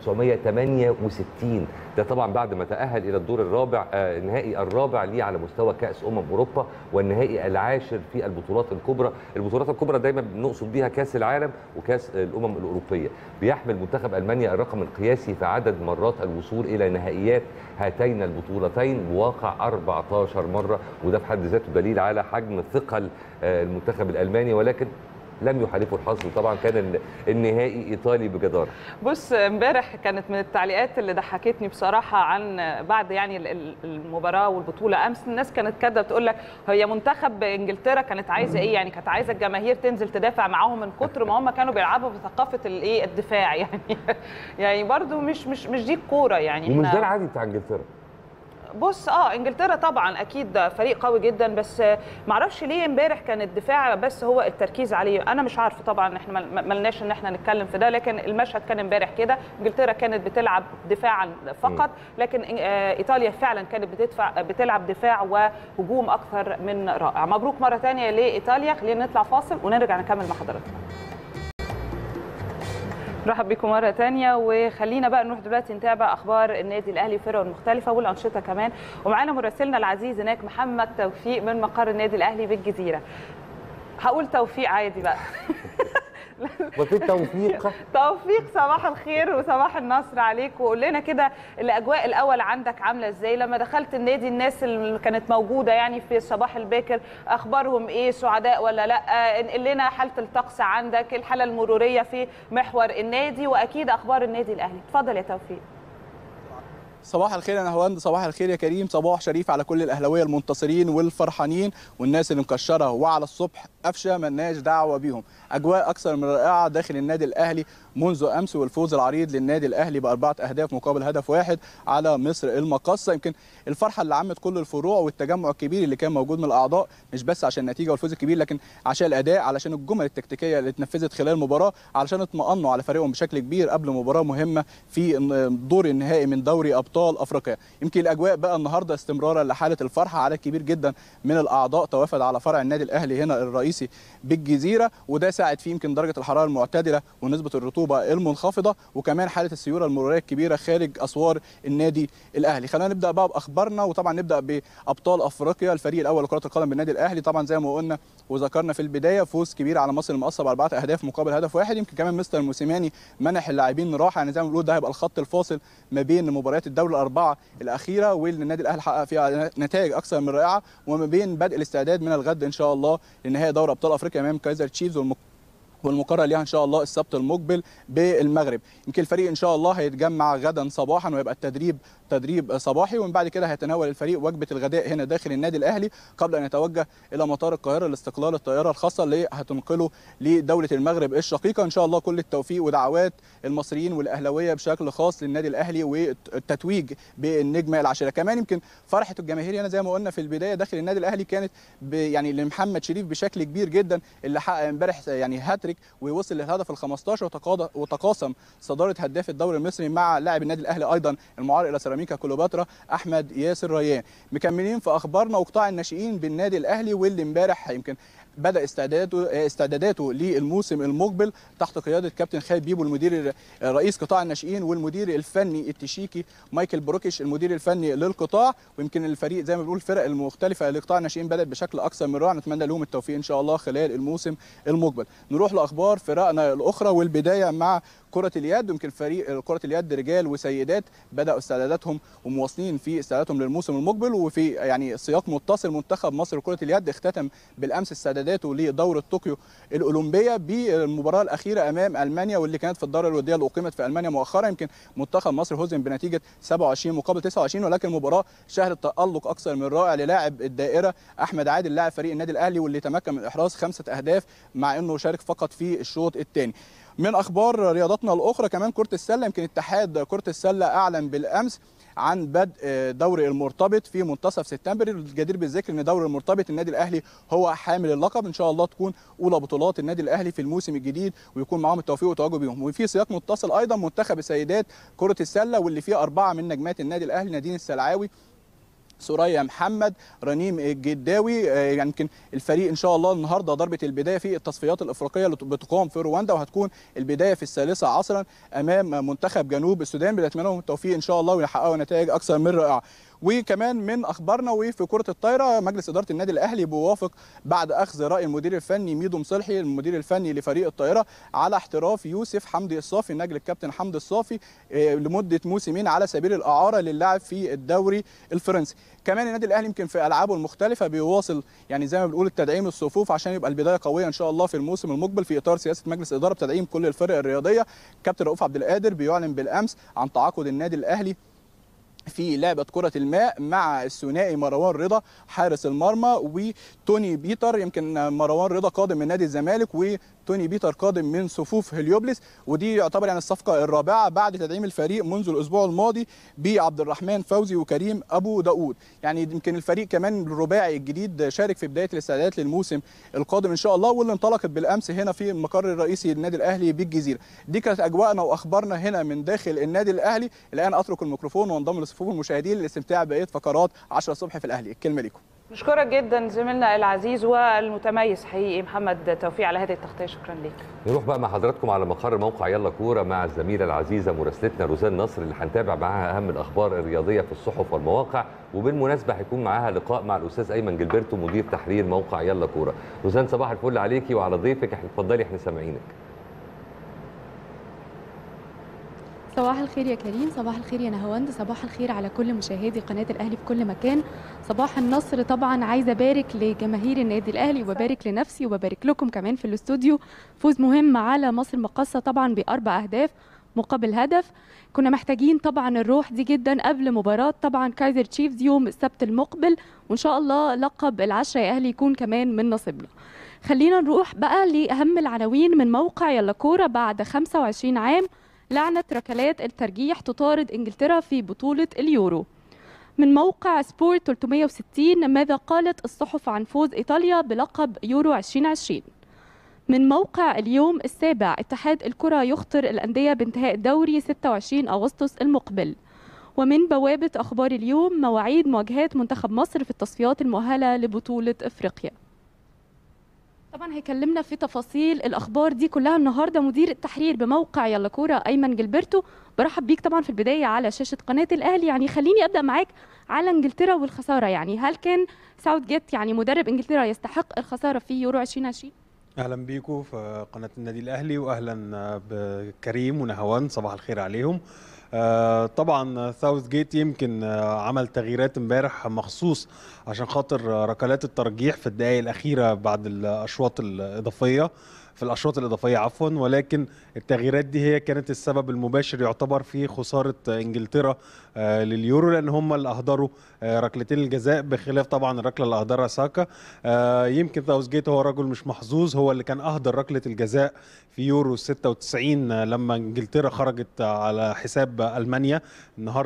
1968 ده طبعا بعد ما تاهل الى الدور الرابع آه، النهائي الرابع ليه على مستوى كاس امم اوروبا والنهائي العاشر في البطولات الكبرى البطولات الكبرى دايما بنقصد بيها كاس العالم وكاس الامم الاوروبيه بيحمل منتخب المانيا الرقم القياسي في عدد مرات الوصول الى نهائيات هاتين البطولتين بواقع 14 مره وده في حد ذاته دليل على حجم ثقل آه، المنتخب الالماني ولكن لم يحالفه الحظ وطبعا كان الن- النهائي ايطالي بجداره بص امبارح كانت من التعليقات اللي ضحكتني بصراحه عن بعد يعني ال- ال- المباراه والبطوله امس الناس كانت كده بتقول لك هي منتخب انجلترا كانت عايزه ايه يعني كانت عايزه الجماهير تنزل تدافع معاهم من كتر ما هم كانوا بيلعبوا بثقافه الايه الدفاع يعني يعني برضو مش مش مش دي الكوره يعني ومش إحنا- ده العادي بتاع انجلترا بص اه انجلترا طبعا اكيد فريق قوي جدا بس معرفش ليه امبارح كان الدفاع بس هو التركيز عليه انا مش عارفه طبعا احنا مل- ملناش ان احنا نتكلم في ده لكن المشهد كان امبارح كده انجلترا كانت بتلعب دفاعا فقط لكن آه، ايطاليا فعلا كانت بتدفع بتلعب دفاع وهجوم اكثر من رائع مبروك مره ثانيه لايطاليا خلينا نطلع فاصل ونرجع نكمل مع حضراتكم نرحب بكم مرة تانية وخلينا بقى نروح دلوقتي نتابع أخبار النادي الأهلي وفرقه المختلفة والأنشطة كمان ومعانا مراسلنا العزيز هناك محمد توفيق من مقر النادي الأهلي بالجزيرة هقول توفيق عادي بقى وفي توفيق توفيق صباح الخير وصباح النصر عليك وقول لنا كده الاجواء الاول عندك عامله ازاي لما دخلت النادي الناس اللي كانت موجوده يعني في الصباح الباكر اخبارهم ايه سعداء ولا لا انقل لنا حاله الطقس عندك الحاله المروريه في محور النادي واكيد اخبار النادي الاهلي اتفضل يا توفيق صباح الخير يا نهواند صباح الخير يا كريم صباح شريف على كل الاهلاويه المنتصرين والفرحانين والناس اللي مكشره وعلى الصبح قفشه ملناش دعوه بيهم اجواء اكثر من رائعه داخل النادي الاهلي منذ امس والفوز العريض للنادي الاهلي باربعه اهداف مقابل هدف واحد على مصر المقاصه يمكن الفرحه اللي عمت كل الفروع والتجمع الكبير اللي كان موجود من الاعضاء مش بس عشان النتيجه والفوز الكبير لكن عشان الاداء علشان الجمل التكتيكيه اللي اتنفذت خلال المباراه علشان اطمئنوا على فريقهم بشكل كبير قبل مباراه مهمه في الدور النهائي من دوري ابطال افريقيا يمكن الاجواء بقى النهارده استمرارا لحاله الفرحه عدد كبير جدا من الاعضاء توافد على فرع النادي الاهلي هنا الرئيسي بالجزيره وده ساعد فيه يمكن درجه الحراره المعتدله ونسبه الرطوبه المنخفضه وكمان حاله السيوله المروريه الكبيره خارج اسوار النادي الاهلي خلينا نبدا بقى باخبارنا وطبعا نبدا بابطال افريقيا الفريق الاول لكره القدم بالنادي الاهلي طبعا زي ما قلنا وذكرنا في البدايه فوز كبير على مصر المقصه باربعه اهداف مقابل هدف واحد يمكن كمان مستر موسيماني منح اللاعبين راحه يعني زي ما بنقول ده هيبقى الخط الفاصل ما بين مباريات الدوري الاربعه الاخيره واللي النادي الاهلي حقق فيها نتائج اكثر من رائعه وما بين بدء الاستعداد من الغد ان شاء الله لنهائي دوري ابطال افريقيا امام كايزر تشيفز والمك... والمقرر ليها ان شاء الله السبت المقبل بالمغرب يمكن الفريق ان شاء الله هيتجمع غدا صباحا ويبقى التدريب تدريب صباحي ومن بعد كده هيتناول الفريق وجبه الغداء هنا داخل النادي الاهلي قبل ان يتوجه الى مطار القاهره لاستقلال الطياره الخاصه اللي هتنقله لدوله المغرب الشقيقه ان شاء الله كل التوفيق ودعوات المصريين والاهلاويه بشكل خاص للنادي الاهلي والتتويج بالنجمه العاشره كمان يمكن فرحه الجماهير هنا زي ما قلنا في البدايه داخل النادي الاهلي كانت يعني لمحمد شريف بشكل كبير جدا اللي حقق امبارح يعني هاتريك ووصل للهدف ال 15 وتقاسم صداره هداف الدوري المصري مع لاعب النادي الاهلي ايضا المعار الى سيراميكا كليوباترا احمد ياسر ريان مكملين في اخبارنا وقطاع الناشئين بالنادي الاهلي واللي امبارح يمكن بدا استعداده استعداداته للموسم المقبل تحت قياده كابتن خالد بيبو المدير رئيس قطاع الناشئين والمدير الفني التشيكي مايكل بروكيش المدير الفني للقطاع ويمكن الفريق زي ما بنقول الفرق المختلفه لقطاع الناشئين بدات بشكل اكثر من رائع نتمنى لهم التوفيق ان شاء الله خلال الموسم المقبل نروح لاخبار فرقنا الاخرى والبدايه مع كرة اليد يمكن فريق كرة اليد رجال وسيدات بدأوا استعداداتهم ومواصلين في استعداداتهم للموسم المقبل وفي يعني سياق متصل منتخب مصر لكرة اليد اختتم بالأمس استعداداته لدورة طوكيو الأولمبية بالمباراة الأخيرة أمام ألمانيا واللي كانت في الدورة الودية اللي أقيمت في ألمانيا مؤخرا يمكن منتخب مصر هزم بنتيجة 27 مقابل 29 ولكن المباراة شهدت تألق أكثر من رائع للاعب الدائرة أحمد عادل لاعب فريق النادي الأهلي واللي تمكن من إحراز خمسة أهداف مع أنه شارك فقط في الشوط الثاني من اخبار رياضتنا الاخرى كمان كره السله يمكن اتحاد كره السله اعلن بالامس عن بدء دوري المرتبط في منتصف سبتمبر الجدير بالذكر ان دوري المرتبط النادي الاهلي هو حامل اللقب ان شاء الله تكون اولى بطولات النادي الاهلي في الموسم الجديد ويكون معاهم التوفيق والتواجد بيهم وفي سياق متصل ايضا منتخب السيدات كره السله واللي فيه اربعه من نجمات النادي الاهلي نادين السلعاوي سوريا محمد رنيم الجداوي يمكن الفريق ان شاء الله النهارده ضربه البدايه في التصفيات الافريقيه اللي بتقام في رواندا وهتكون البدايه في الثالثه عصرا امام منتخب جنوب السودان بنتمنى لهم التوفيق ان شاء الله ويحققوا نتائج اكثر من رائعه وكمان من اخبارنا وفي كره الطايره مجلس اداره النادي الاهلي بيوافق بعد اخذ راي المدير الفني ميدو مصلحي المدير الفني لفريق الطايره على احتراف يوسف حمدي الصافي نجل الكابتن حمدي الصافي لمده موسمين على سبيل الاعاره للعب في الدوري الفرنسي كمان النادي الاهلي يمكن في العابه المختلفه بيواصل يعني زي ما بنقول التدعيم الصفوف عشان يبقى البدايه قويه ان شاء الله في الموسم المقبل في اطار سياسه مجلس الاداره بتدعيم كل الفرق الرياضيه كابتن رؤوف عبد القادر بيعلن بالامس عن تعاقد النادي الاهلي في لعبة كرة الماء مع الثنائي مروان رضا حارس المرمى وتوني بيتر يمكن مروان رضا قادم من نادي الزمالك وتوني بيتر قادم من صفوف هليوبلس ودي يعتبر يعني الصفقة الرابعة بعد تدعيم الفريق منذ الأسبوع الماضي بعبد الرحمن فوزي وكريم أبو داود يعني يمكن الفريق كمان الرباعي الجديد شارك في بداية الاستعدادات للموسم القادم إن شاء الله واللي انطلقت بالأمس هنا في المقر الرئيسي للنادي الأهلي بالجزيرة دي كانت أجواءنا وأخبارنا هنا من داخل النادي الأهلي الآن أترك الميكروفون وانضم لصفوف المشاهدين للاستمتاع بقية فقرات 10 الصبح في الأهلي الكلمة لكم نشكرك جدا زميلنا العزيز والمتميز حقيقي محمد توفيق على هذه التغطيه شكرا لك نروح بقى مع حضراتكم على مقر موقع يلا كوره مع الزميله العزيزه مراسلتنا روزان نصر اللي هنتابع معاها اهم الاخبار الرياضيه في الصحف والمواقع وبالمناسبه هيكون معاها لقاء مع الاستاذ ايمن جilberto مدير تحرير موقع يلا كوره روزان صباح الفل عليكي وعلى ضيفك احنا اتفضلي احنا سامعينك صباح الخير يا كريم صباح الخير يا نهاوند صباح الخير على كل مشاهدي قناة الأهلي في كل مكان صباح النصر طبعا عايزة أبارك لجماهير النادي الأهلي وبارك لنفسي وبارك لكم كمان في الاستوديو فوز مهم على مصر المقاصة طبعا بأربع أهداف مقابل هدف كنا محتاجين طبعا الروح دي جدا قبل مباراة طبعا كايزر تشيفز يوم السبت المقبل وإن شاء الله لقب العشرة يا أهلي يكون كمان من نصيبنا خلينا نروح بقى لأهم العناوين من موقع يلا كورة بعد 25 عام لعنة ركلات الترجيح تطارد انجلترا في بطولة اليورو من موقع سبورت 360 ماذا قالت الصحف عن فوز ايطاليا بلقب يورو 2020 من موقع اليوم السابع اتحاد الكرة يخطر الأندية بانتهاء دوري 26 أغسطس المقبل ومن بوابة أخبار اليوم مواعيد مواجهات منتخب مصر في التصفيات المؤهلة لبطولة إفريقيا طبعا هيكلمنا في تفاصيل الاخبار دي كلها النهارده مدير التحرير بموقع يلا كوره ايمن جilberto برحب بيك طبعا في البدايه على شاشه قناه الاهلي يعني خليني ابدا معاك على انجلترا والخساره يعني هل كان ساوث جيت يعني مدرب انجلترا يستحق الخساره في يورو 2020 اهلا بيكم في قناه النادي الاهلي واهلا بكريم ونهوان صباح الخير عليهم آه طبعا ساوث جيت يمكن آه عمل تغييرات امبارح مخصوص عشان خاطر ركلات الترجيح في الدقائق الاخيره بعد الاشواط الاضافيه في الاشواط الاضافيه عفوا ولكن التغييرات دي هي كانت السبب المباشر يعتبر في خساره انجلترا آه لليورو لان هم اللي اهدروا ركلتين الجزاء بخلاف طبعا الركله اللي اهدرها ساكا يمكن ساوث جيت هو رجل مش محظوظ هو اللي كان اهدر ركله الجزاء في يورو 96 لما انجلترا خرجت على حساب المانيا النهارده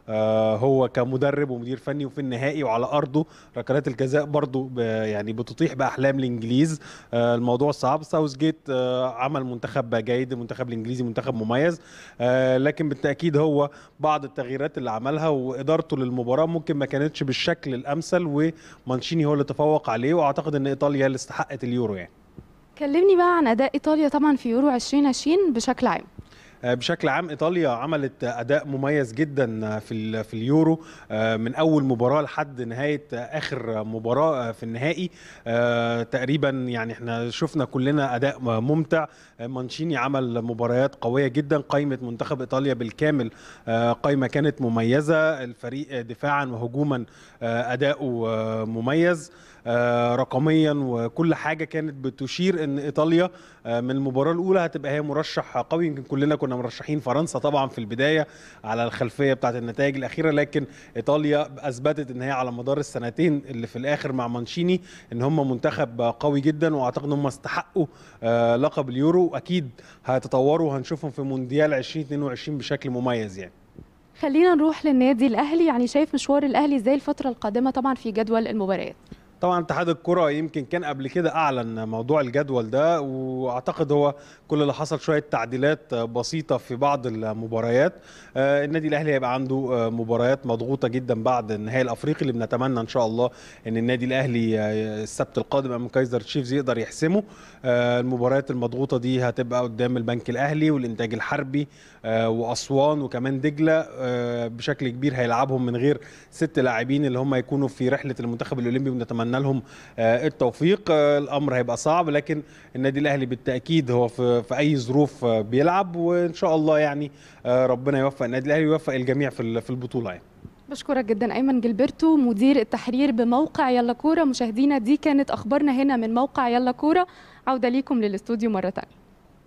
آه، هو كمدرب ومدير فني وفي النهائي وعلى ارضه ركلات الجزاء برضو ب- يعني بتطيح باحلام الانجليز آه، الموضوع صعب ساوث جيت آه، عمل منتخب جيد المنتخب الانجليزي منتخب مميز آه، لكن بالتاكيد هو بعض التغييرات اللي عملها وادارته للمباراه ممكن ما كانتش بالشكل الامثل ومانشيني هو اللي تفوق عليه واعتقد ان ايطاليا اللي استحقت اليورو يعني كلمني بقى عن اداء ايطاليا طبعا في يورو 2020 بشكل عام آه، بشكل عام ايطاليا عملت اداء مميز جدا في ال- في اليورو آه، من اول مباراه لحد نهايه اخر مباراه في النهائي آه، تقريبا يعني احنا شفنا كلنا اداء ممتع آه، مانشيني عمل مباريات قويه جدا قائمه منتخب ايطاليا بالكامل آه، قائمه كانت مميزه الفريق دفاعا وهجوما آه، اداؤه آه، مميز آه، رقميا وكل حاجه كانت بتشير ان ايطاليا آه، من المباراه الاولى هتبقى هي مرشح قوي يمكن كلنا كنا مرشحين فرنسا طبعا في البدايه على الخلفيه بتاعه النتائج الاخيره لكن ايطاليا اثبتت ان هي على مدار السنتين اللي في الاخر مع مانشيني ان هم منتخب قوي جدا واعتقد ان هم استحقوا آه، لقب اليورو واكيد هيتطوروا وهنشوفهم في مونديال 2022 بشكل مميز يعني خلينا نروح للنادي الاهلي يعني شايف مشوار الاهلي ازاي الفتره القادمه طبعا في جدول المباريات طبعا اتحاد الكرة يمكن كان قبل كده اعلن موضوع الجدول ده واعتقد هو كل اللي حصل شويه تعديلات بسيطه في بعض المباريات آه، النادي الاهلي هيبقى عنده آه، مباريات مضغوطه جدا بعد النهائي الافريقي اللي بنتمنى ان شاء الله ان النادي الاهلي آه، السبت القادم امام كايزر تشيفز يقدر يحسمه آه، المباريات المضغوطه دي هتبقى قدام البنك الاهلي والانتاج الحربي آه، واسوان وكمان دجله آه، بشكل كبير هيلعبهم من غير ست لاعبين اللي هم يكونوا في رحله المنتخب الاولمبي ونتمنى لهم آه، التوفيق آه، الامر هيبقى صعب لكن النادي الاهلي بالتاكيد هو في في اي ظروف آه، بيلعب وان شاء الله يعني آه، ربنا يوفق النادي الاهلي ويوفق الجميع في ال- في البطوله يعني بشكرك جدا ايمن جilberto مدير التحرير بموقع يلا كوره مشاهدينا دي كانت اخبارنا هنا من موقع يلا كوره عوده ليكم للاستوديو مره ثانيه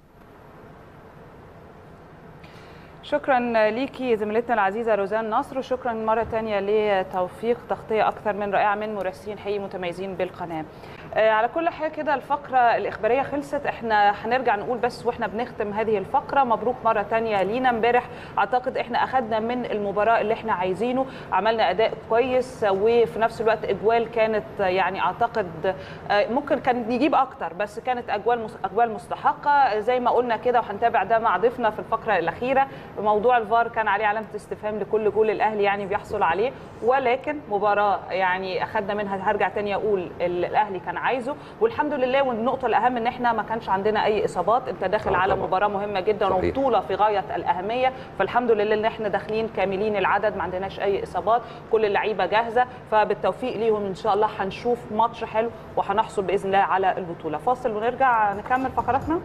شكرا ليكي زميلتنا العزيزه روزان نصر وشكرا مره تانية لتوفيق تغطيه اكثر من رائعه من مراسلين حقيقي متميزين بالقناه آه، على كل حال كده الفقره الاخباريه خلصت احنا هنرجع نقول بس واحنا بنختم هذه الفقره مبروك مره تانية لينا امبارح اعتقد احنا اخذنا من المباراه اللي احنا عايزينه عملنا اداء كويس وفي نفس الوقت اجوال كانت يعني اعتقد آه، ممكن كان نجيب اكتر بس كانت اجوال مس- اجوال مستحقه زي ما قلنا كده وهنتابع ده مع ضيفنا في الفقره الاخيره موضوع الفار كان عليه علامه استفهام لكل جول الاهلي يعني بيحصل عليه ولكن مباراه يعني اخذنا منها هرجع تاني اقول ال- الاهلي كان عايزه والحمد لله والنقطه الاهم ان احنا ما كانش عندنا اي اصابات انت داخل آه على طبعاً. مباراه مهمه جدا صحيح. وبطوله في غايه الاهميه فالحمد لله ان احنا داخلين كاملين العدد ما عندناش اي اصابات كل اللعيبه جاهزه فبالتوفيق ليهم ان شاء الله هنشوف ماتش حلو وهنحصل باذن الله على البطوله فاصل ونرجع نكمل فقراتنا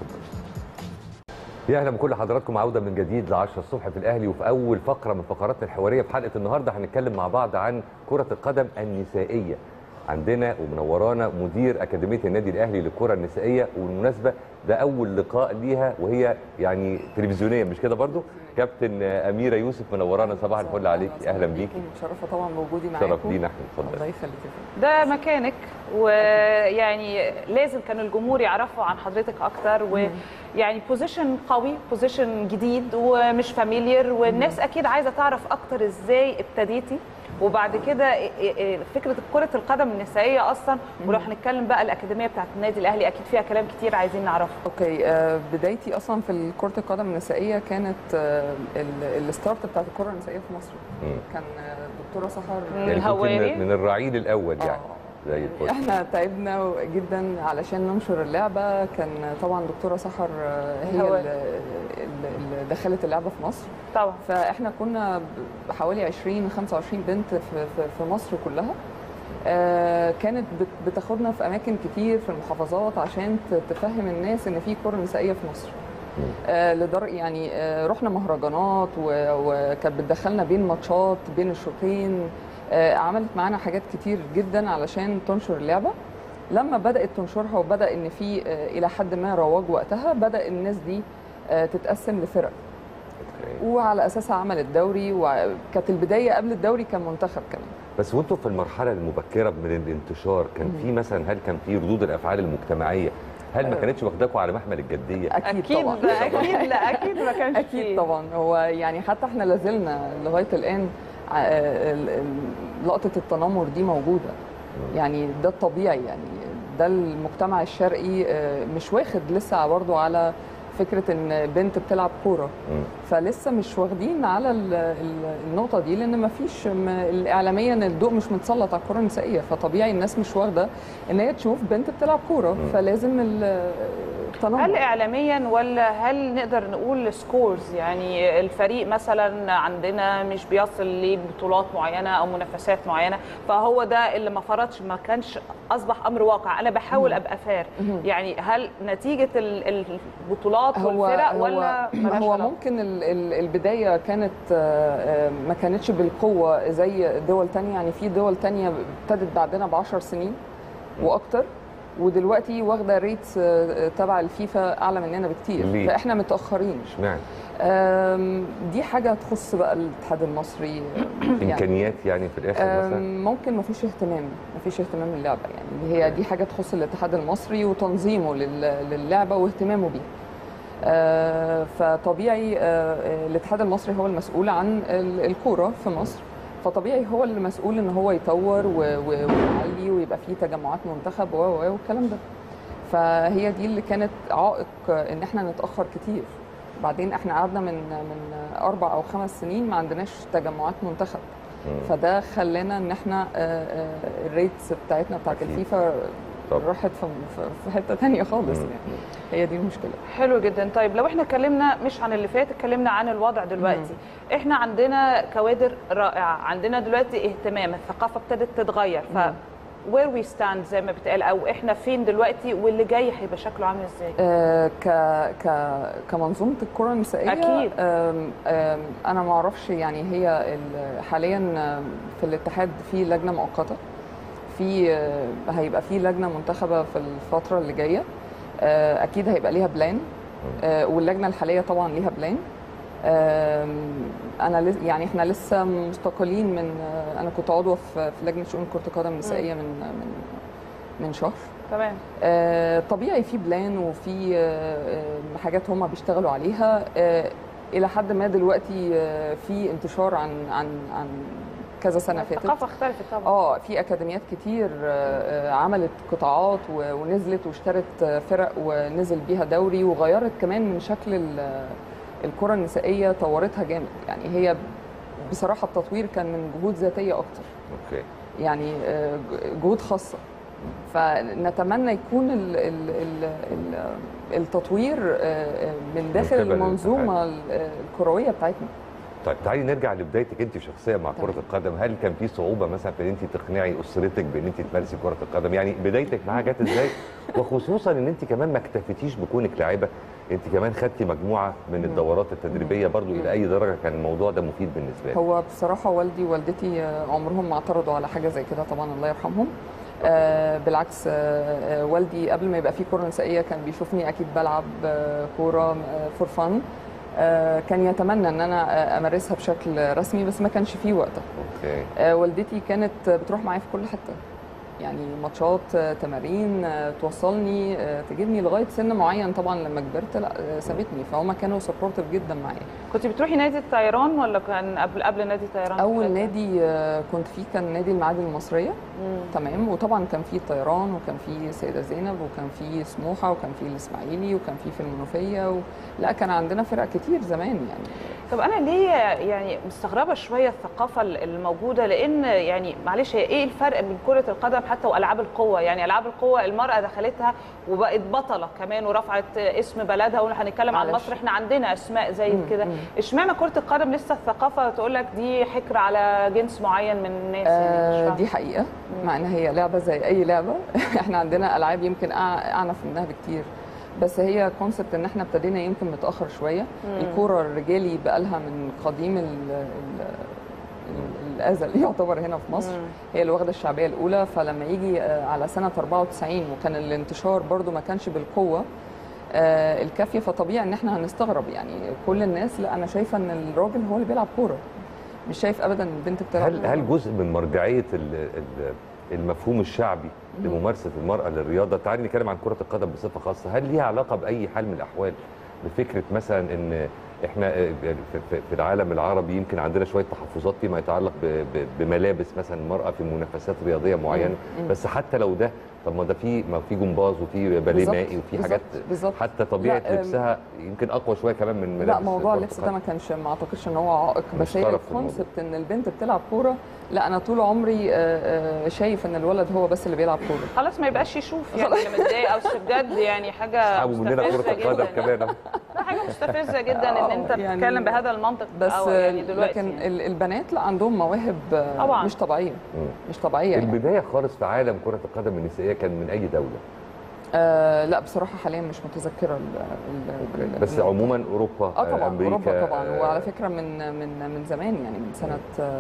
يا اهلا بكل حضراتكم عوده من جديد ل 10 الصبح في الاهلي وفي اول فقره من فقراتنا الحواريه في حلقه النهارده هنتكلم مع بعض عن كره القدم النسائيه عندنا ومنورانا مدير اكاديميه النادي الاهلي للكره النسائيه وبالمناسبه ده اول لقاء ليها وهي يعني تلفزيونيا مش كده برضو كابتن اميره يوسف منورانا صباح الفل عليكي اهلا بيكي متشرفه طبعا بوجودي معاكم شرف لينا احنا اتفضل الله يخليك ده مكانك ويعني لازم كان الجمهور يعرفوا عن حضرتك اكتر ويعني بوزيشن قوي بوزيشن جديد ومش فاميليير والناس اكيد عايزه تعرف اكتر ازاي ابتديتي وبعد كده فكره كره القدم النسائيه اصلا ولو هنتكلم بقى الاكاديميه بتاعت النادي الاهلي اكيد فيها كلام كتير عايزين نعرفه اوكي آه، بدايتي اصلا في كره القدم النسائيه كانت آه، ال- الستارت بتاعت الكره النسائيه في مصر كان آه، دكتوره سحر يعني كنت من, من الرعيل الاول يعني زي الفل احنا تعبنا جدا علشان ننشر اللعبه كان طبعا دكتوره سحر آه، هي الهواري. اللي اللي دخلت اللعبه في مصر طبعا فاحنا كنا حوالي 20 25 بنت في في, في مصر كلها آه، كانت بت- بتاخدنا في اماكن كتير في المحافظات عشان ت- تفهم الناس ان في كره نسائيه في مصر آه، لدرجه يعني آه، رحنا مهرجانات و- وكانت بتدخلنا بين ماتشات بين الشوطين آه، عملت معانا حاجات كتير جدا علشان تنشر اللعبه لما بدات تنشرها وبدا ان في آه، الى حد ما رواج وقتها بدا الناس دي آه، تتقسم لفرق وعلى اساسها عملت دوري وكانت البدايه قبل الدوري كان منتخب كمان بس وانتم في المرحله المبكره من الانتشار كان في مثلا هل كان في ردود الافعال المجتمعيه هل ما آه. كانتش واخداكوا على محمل الجديه اكيد, أكيد طبعا أكيد لا أكيد ما كانش اكيد فيه. طبعا هو يعني حتى احنا لازلنا لغايه الان ع- ال- ال- لقطه التنمر دي موجوده يعني ده الطبيعي يعني ده المجتمع الشرقي آه، مش واخد لسه برضه على فكره ان بنت بتلعب كوره فلسه مش واخدين على ال- ال- النقطه دي لان ما فيش اعلاميا الضوء مش متسلط على الكره النسائيه فطبيعي الناس مش واخده ان هي تشوف بنت بتلعب كوره فلازم ال- التنمر هل اعلاميا ولا هل نقدر نقول سكورز يعني الفريق مثلا عندنا مش بيصل لبطولات معينه او منافسات معينه فهو ده اللي ما فرضش ما كانش اصبح امر واقع انا بحاول مم. ابقى فار مم. يعني هل نتيجه ال- البطولات هو والفرق هو ولا ملهاش هو علاقة؟ ممكن ال- ال- البدايه كانت آه، آه، ما كانتش بالقوه زي دول تانية يعني في دول تانية ابتدت بعدنا ب 10 سنين واكتر ودلوقتي واخده ريتس آه، تبع الفيفا اعلى مننا بكتير ليه؟ فاحنا متاخرين اشمعنى آم، دي حاجه تخص بقى الاتحاد المصري يعني امكانيات يعني في الاخر مثلا آم، ممكن ما فيش اهتمام ما فيش اهتمام للعبه يعني هي دي حاجه تخص الاتحاد المصري وتنظيمه لل- للعبه واهتمامه بيها آه، فطبيعي آه، آه، الاتحاد المصري هو المسؤول عن ال- الكوره في مصر فطبيعي هو اللي مسؤول ان هو يطور و- و- ويعلي ويبقى فيه تجمعات منتخب و و- والكلام ده فهي دي اللي كانت عائق ان احنا نتاخر كتير بعدين احنا قعدنا من من اربع او خمس سنين ما عندناش تجمعات منتخب فده خلانا ان احنا آه، آه، الريتس بتاعتنا بتاعت الفيفا راحت في في- في حته تانية خالص يعني هي دي المشكله حلو جدا طيب لو احنا اتكلمنا مش عن اللي فات اتكلمنا عن الوضع دلوقتي احنا عندنا كوادر رائعه عندنا دلوقتي اهتمام الثقافه ابتدت تتغير ف وير وي ستاند زي ما بتقال او احنا فين دلوقتي واللي جاي هيبقى شكله عامل ازاي آه، ك ك كمنظومه الكره النسائيه أكيد. آم، آم، انا ما اعرفش يعني هي ال- حاليا آم، في الاتحاد في لجنه مؤقته في آه، هيبقى في لجنه منتخبه في الفتره اللي جايه آه، اكيد هيبقى ليها بلان آه، واللجنه الحاليه طبعا ليها بلان آم، انا لس- يعني احنا لسه مستقلين من آه، انا كنت عضوه في في لجنه شؤون كره القدم النسائيه من من من شهر تمام آه، طبيعي في بلان وفي آه، آه، حاجات هم بيشتغلوا عليها آه، الى حد ما دلوقتي آه، في انتشار عن عن عن كذا سنه فاتت الثقافه اختلفت طبعا اه في اكاديميات كتير آه، آه، عملت قطاعات و- ونزلت واشترت آه، فرق ونزل بيها دوري وغيرت كمان من شكل ال- الكره النسائيه طورتها جامد يعني هي بصراحه التطوير كان من جهود ذاتيه اكتر اوكي يعني آه، جهود خاصه فنتمنى يكون ال ال ال ال التطوير آه، آه، من داخل قبل المنظومه ال- الكرويه بتاعتنا طيب تعالي نرجع لبدايتك انت شخصيا مع كره القدم هل كان في صعوبه مثلا في ان انت تقنعي اسرتك بان انت تمارسي كره القدم يعني بدايتك معاها جت ازاي وخصوصا ان انت كمان ما اكتفيتيش بكونك لاعبه انت كمان خدتي مجموعه من الدورات التدريبيه برضو الى اي درجه كان الموضوع ده مفيد بالنسبه لك هو بصراحه والدي ووالدتي آه، عمرهم ما اعترضوا على حاجه زي كده طبعا الله يرحمهم آه بالعكس آه آه والدي قبل ما يبقى في كوره نسائيه كان بيشوفني اكيد بلعب آه كوره فور فن آه كان يتمنى ان انا آه امارسها بشكل رسمي بس ما كانش فيه وقتها اوكي آه والدتي كانت بتروح معايا في كل حته يعني ماتشات آه، تمارين آه، توصلني آه، تجيبني لغايه سن معين طبعا لما كبرت لا آه، سابتني فهم كانوا سبورتيف جدا معايا كنت بتروحي نادي الطيران ولا كان قبل قبل نادي الطيران اول نادي آه، كنت فيه كان نادي المعادن المصريه مم. تمام وطبعا كان فيه الطيران وكان فيه السيده زينب وكان فيه سموحه وكان فيه الاسماعيلي وكان فيه في المنوفيه و... لا كان عندنا فرق كتير زمان يعني طب انا ليه يعني مستغربه شويه الثقافه الموجوده لان يعني معلش هي ايه الفرق بين كره القدم حتى والعاب القوه يعني العاب القوه المراه دخلتها وبقت بطله كمان ورفعت اسم بلدها وهنتكلم عن معلش. مصر احنا عندنا اسماء زي مم، كده مم. اشمعنى كره القدم لسه الثقافه تقول لك دي حكر على جنس معين من الناس يعني مش آه فاهمة. دي حقيقه مع ان هي لعبه زي اي لعبه احنا عندنا العاب يمكن أع- اعنف منها بكتير بس هي كونسبت ان احنا ابتدينا يمكن متاخر شويه مم. الكوره الرجالي بقالها من قديم ال ال ال- الازل يعتبر هنا في مصر مم. هي اللي واخده الشعبيه الاولى فلما يجي آه، على سنه 94 وكان الانتشار برضو ما كانش بالقوه آه، الكافيه فطبيعي ان احنا هنستغرب يعني كل الناس لا انا شايفه ان الراجل هو اللي بيلعب كوره مش شايف ابدا ان البنت بتلعب هل هل جزء من مرجعيه ال ال المفهوم الشعبي لممارسه المراه للرياضه تعالي نتكلم عن كره القدم بصفه خاصه هل ليها علاقه باي حال من الاحوال بفكره مثلا ان احنا آه، في- في- في العالم العربي يمكن عندنا شويه تحفظات فيما يتعلق ب- ب- بملابس مثلا المراه في منافسات رياضيه معينه مم. بس حتى لو ده طب ما ده في ما في جمباز وفي باليه بالظبط، مائي وفي بالظبط، حاجات بالظبط. حتى طبيعه لا، أم، لبسها يمكن اقوى شويه كمان من ملابس لا موضوع كرة اللبس ده ما القدم. كانش ما اعتقدش ان هو عائق بس مش هي طرف في الموضوع. الكونسبت ان البنت بتلعب كوره لا انا طول عمري آه، آه، شايف ان الولد هو بس اللي بيلعب كوره خلاص ما يبقاش يشوف يعني اللي متضايق او بجد يعني حاجه اسحبوا مننا كره مستفزه القدم جدا كمان أهو. لا حاجه مستفزه جدا ان انت يعني- بتتكلم بهذا المنطق بس أو يعني دلوقتي لكن يعني. ال- البنات لا عندهم مواهب آه، طبعاً. مش طبيعيه مش طبيعيه يعني. البدايه خالص في عالم كره القدم النسائيه كان من اي دوله آه لا بصراحه حاليا مش متذكره ال ال ال بس عموما اوروبا اه طبعا امريكا اوروبا طبعا آه، وعلى فكره من من من زمان يعني من سنه آه،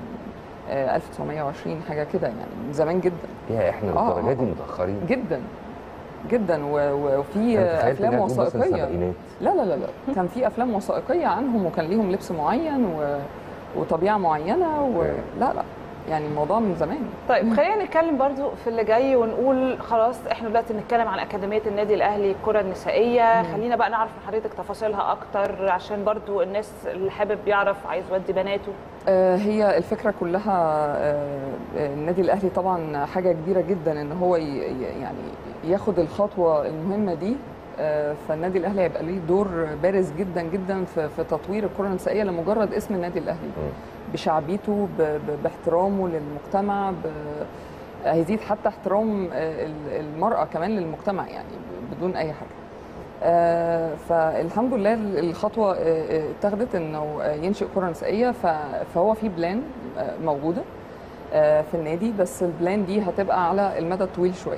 آه، 1920 حاجه كده يعني من زمان جدا يا احنا آه، للدرجه دي آه. متاخرين جدا جدا و- و- وفي أنا تخيلت افلام إنها تكون مثلاً وثائقيه سبعينات. لا لا لا لا كان في افلام وثائقيه عنهم وكان ليهم لبس معين و... وطبيعه معينه و... لا لا يعني الموضوع من زمان طيب خلينا نتكلم برضو في اللي جاي ونقول خلاص احنا دلوقتي بنتكلم عن اكاديميه النادي الاهلي الكره النسائيه مم. خلينا بقى نعرف من حضرتك تفاصيلها اكتر عشان برضو الناس اللي حابب يعرف عايز يودي بناته آه، هي الفكره كلها آه، آه، النادي الاهلي طبعا حاجه كبيره جدا ان هو ي- ي- يعني ياخد الخطوه المهمه دي آه، فالنادي الاهلي هيبقى ليه دور بارز جدا جدا في في تطوير الكره النسائيه لمجرد اسم النادي الاهلي بشعبيته ب- ب- باحترامه للمجتمع ب- هيزيد حتى احترام آه، ال- المراه كمان للمجتمع يعني ب- بدون اي حاجه آه، فالحمد لله الخطوه آه، آه، اتخذت انه آه، ينشئ كره نسائيه ف- فهو في بلان آه، موجوده آه، في النادي بس البلان دي هتبقى على المدى الطويل شويه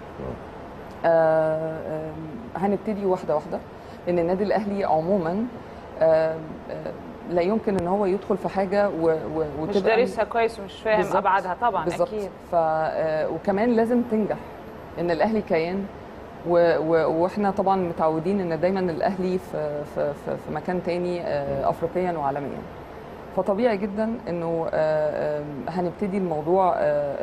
آه، آه، هنبتدي واحده واحده لان النادي الاهلي عموما آه، آه، لا يمكن ان هو يدخل في حاجه و- و- مش وتبقى دارسها كويس ومش فاهم بالظبط. ابعادها طبعا بالظبط. اكيد ف آه، وكمان لازم تنجح ان الاهلي كيان و... و... واحنا طبعا متعودين ان دايما الاهلي في في في, في مكان تاني آه، افريقيا وعالميا فطبيعي جدا انه آه، آه، هنبتدي الموضوع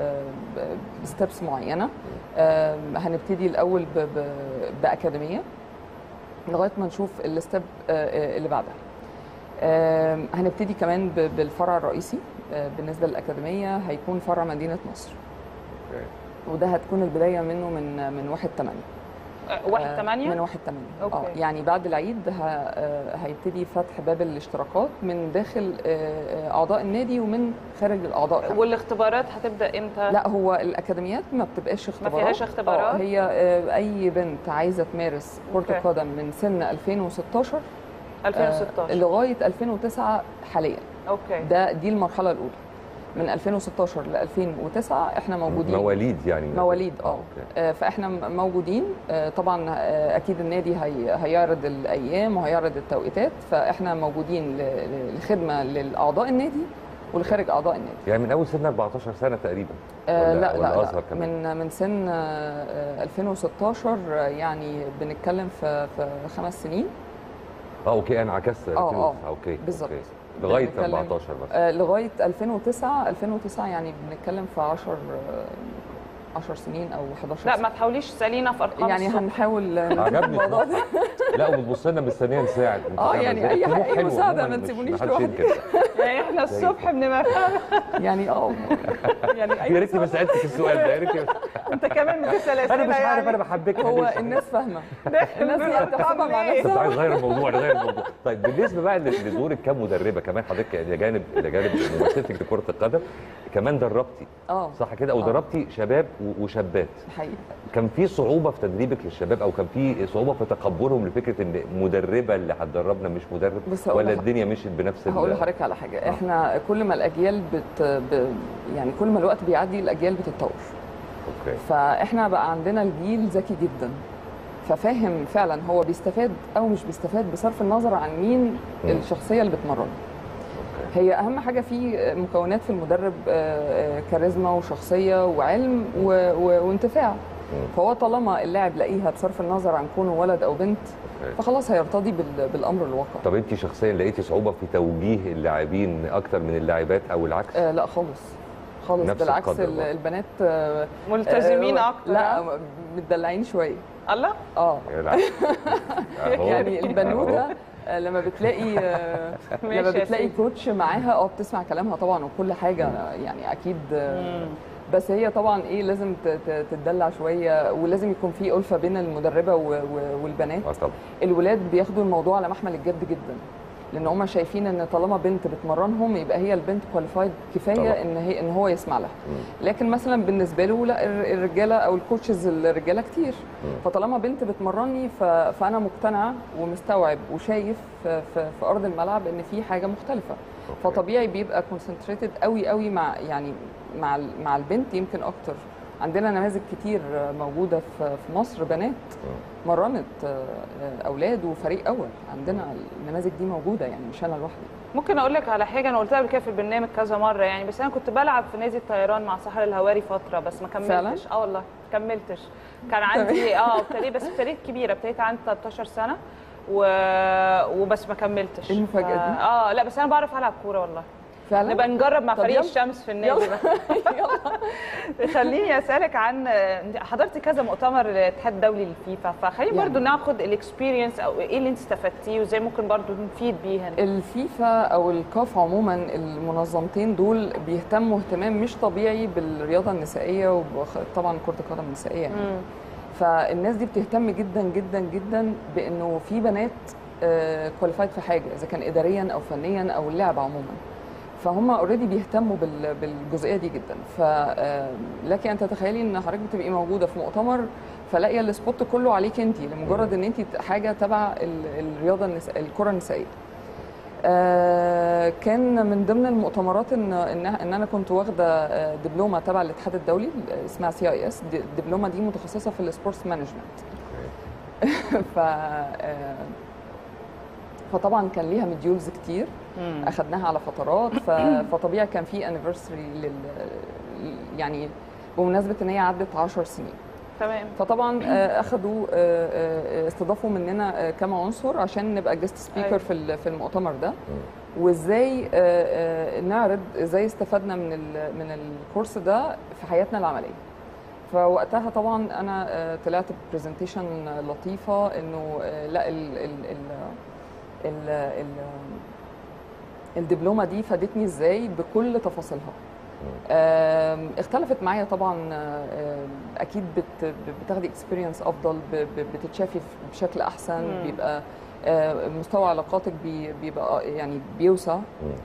بستبس معينه آه، هنبتدي الاول ب... ب... باكاديميه لغايه ما نشوف الستيب اللي بعدها آه، هنبتدي كمان ب- بالفرع الرئيسي آه، بالنسبه للاكاديميه هيكون فرع مدينه نصر وده هتكون البدايه منه من من 1 8 واحد تمانية؟ من 1 8 اه أوكي. يعني بعد العيد ه- آه، هيبتدي فتح باب الاشتراكات من داخل آه، آه، اعضاء النادي ومن خارج الاعضاء كمان. والاختبارات هتبدا امتى لا هو الاكاديميات ما بتبقاش اختبارات فيهاش اختبارات؟ آه، هي آه، اي بنت عايزه تمارس كره أوكي. القدم من سن 2016 2016. آه، لغايه 2009 حاليا اوكي ده دي المرحله الاولى من 2016 ل 2009 احنا موجودين مواليد يعني مواليد اه آه، فاحنا م- موجودين آه، طبعا آه، اكيد النادي هي هيعرض الايام وهيعرض التوقيتات فاحنا موجودين ل- ل- لخدمه لاعضاء النادي ولخارج اعضاء النادي يعني من اول سن 14 سنه تقريبا آه ولا- لا ولا لا, أصغر لا كمان؟ من من سن آه، آه، 2016 آه، يعني بنتكلم في في خمس سنين اه اوكي انا عكست اه اه 2009 اوكي بالظبط أوكي. لغايه بنتكلم- 14 مثلا آه لغايه 2009 2009 يعني بنتكلم في 10 10 سنين او 11 لا سنة. ما تحاوليش تسالينا في ارقام يعني الصبح. هنحاول نشوف عجبني الموضوع ده لا وبتبص لنا مستنيه نساعد أنت اه فاهمة يعني إزاي؟ اي الطموح حاجه اي حلو مساعده عموماً، ما مش- تسيبونيش محدش لوحدي ينكر. يعني احنا الصبح بنبقى يعني اه يعني يا ريتني ما سالتك السؤال ده يا ريتني انت كمان بتسال انا مش أسئلة عارف يعني. انا بحبك هو الناس فاهمه الناس هي بتحسبها مع طب نفسها عايز اغير الموضوع نغير الموضوع طيب بالنسبه بقى لدورك كمدربه كمان حضرتك الى جانب الى جانب ممارستك لكره القدم كمان دربتي اه صح كده او آه. دربتي شباب و- وشابات حقيقي كان في صعوبه في تدريبك للشباب او كان في صعوبه في تقبلهم لفكره ان مدربه اللي هتدربنا مش مدرب بس هقول ولا لح- الدنيا مشيت بنفس ال- هقول لحضرتك على حاجه احنا كل ما الاجيال بت ب... يعني كل ما الوقت بيعدي الاجيال بتتطور اوكي فاحنا بقى عندنا الجيل ذكي جدا ففاهم فعلا هو بيستفاد او مش بيستفاد بصرف النظر عن مين مم. الشخصيه اللي بتمرن هي اهم حاجه في مكونات في المدرب آه، آه، كاريزما وشخصيه وعلم و... و... وانتفاع فهو طالما اللاعب لاقيها بصرف النظر عن كونه ولد او بنت فخلاص هيرتضي بال... بالامر الواقع طب انت شخصيا لقيتي صعوبه في توجيه اللاعبين اكتر من اللاعبات او العكس آه لا خالص خالص نفس بالعكس القدر ال- برضه. البنات آه، ملتزمين آه، أكتر، لا ها؟ متدلعين شويه الله اه أهو. يعني البنوته أهو. آه، لما بتلاقي آه، ماشي لما يا بتلاقي سيدي. كوتش معاها اه بتسمع كلامها طبعا وكل حاجه يعني اكيد آه، بس هي طبعا ايه لازم ت- ت- تتدلع شويه ولازم يكون في الفه بين المدربه و- و- والبنات اه طبعا الولاد بياخدوا الموضوع على محمل الجد جدا لان هم شايفين ان طالما بنت بتمرنهم يبقى هي البنت كواليفايد كفايه طبعا. ان هي ان هو يسمع لها لكن مثلا بالنسبه له لا الر- الرجاله او الكوتشز الرجاله كتير فطالما بنت بتمرني ف- فانا مقتنع ومستوعب وشايف في, في, في ارض الملعب ان في حاجه مختلفه فطبيعي بيبقى كونسنتريتد قوي قوي مع يعني مع ال- مع البنت يمكن اكتر عندنا نماذج كتير موجوده في في مصر بنات مرنت اولاد وفريق اول عندنا النماذج دي موجوده يعني مش انا لوحدي ممكن اقول لك على حاجه انا قلتها قبل كده في البرنامج كذا مره يعني بس انا كنت بلعب في نادي الطيران مع سحر الهواري فتره بس ما كملتش فعلاً؟ اه والله كملتش كان عندي اه ابتديت بس ابتديت كبيره ابتديت عندي 13 سنه و... وبس ما كملتش إيه المفاجأة ف- دي؟ اه لا بس انا بعرف العب كوره والله فعلا نبقى نجرب مع طب فريق يلا. الشمس في النادي يلا. بقى خليني اسالك عن انت حضرتي كذا مؤتمر الاتحاد الدولي للفيفا فخليني يعني. برضو ناخد الاكسبيرينس او ايه اللي انت استفدتيه وازاي ممكن برضو نفيد بيه هنا الفيفا او الكاف عموما المنظمتين دول بيهتموا اهتمام مش طبيعي بالرياضه النسائيه وطبعا كره القدم النسائيه يعني. مم. فالناس دي بتهتم جدا جدا جدا بانه في بنات كواليفايد في حاجه اذا كان اداريا او فنيا او اللعب عموما فهم اوريدي بيهتموا بال- بالجزئيه دي جدا فلك ان تتخيلي ان حضرتك بتبقي موجوده في مؤتمر فلاقيه السبوت كله عليك انت لمجرد ان انت حاجه تبع ال- الرياضه النساء الكره النسائيه آه، كان من ضمن المؤتمرات ان ان ان انا كنت واخده آه، دبلومه تبع الاتحاد الدولي اسمها سي اي اس الدبلومه دي متخصصه في السبورتس مانجمنت ف آه، فطبعا كان ليها مديولز كتير مم. اخدناها على فترات ف... فطبيعي كان في انيفرساري لل يعني بمناسبه ان هي عدت 10 سنين تمام فطبعا آه، اخدوا آه، آه، استضافوا مننا آه، كام عنصر عشان نبقى جيست سبيكر أيوة. في ال- في المؤتمر ده وازاي آه، آه، نعرض ازاي استفدنا من ال- من الكورس ده في حياتنا العمليه فوقتها طبعا انا آه، طلعت برزنتيشن لطيفه انه آه، لا ال ال ال ال ال الدبلومه دي فادتني ازاي بكل تفاصيلها آم، اختلفت معايا طبعا آم، اكيد بت بتاخدي اكسبيرينس افضل ب- ب- بتتشافي بشكل احسن مم. بيبقى آه، مستوى علاقاتك بي- بيبقى يعني بيوسع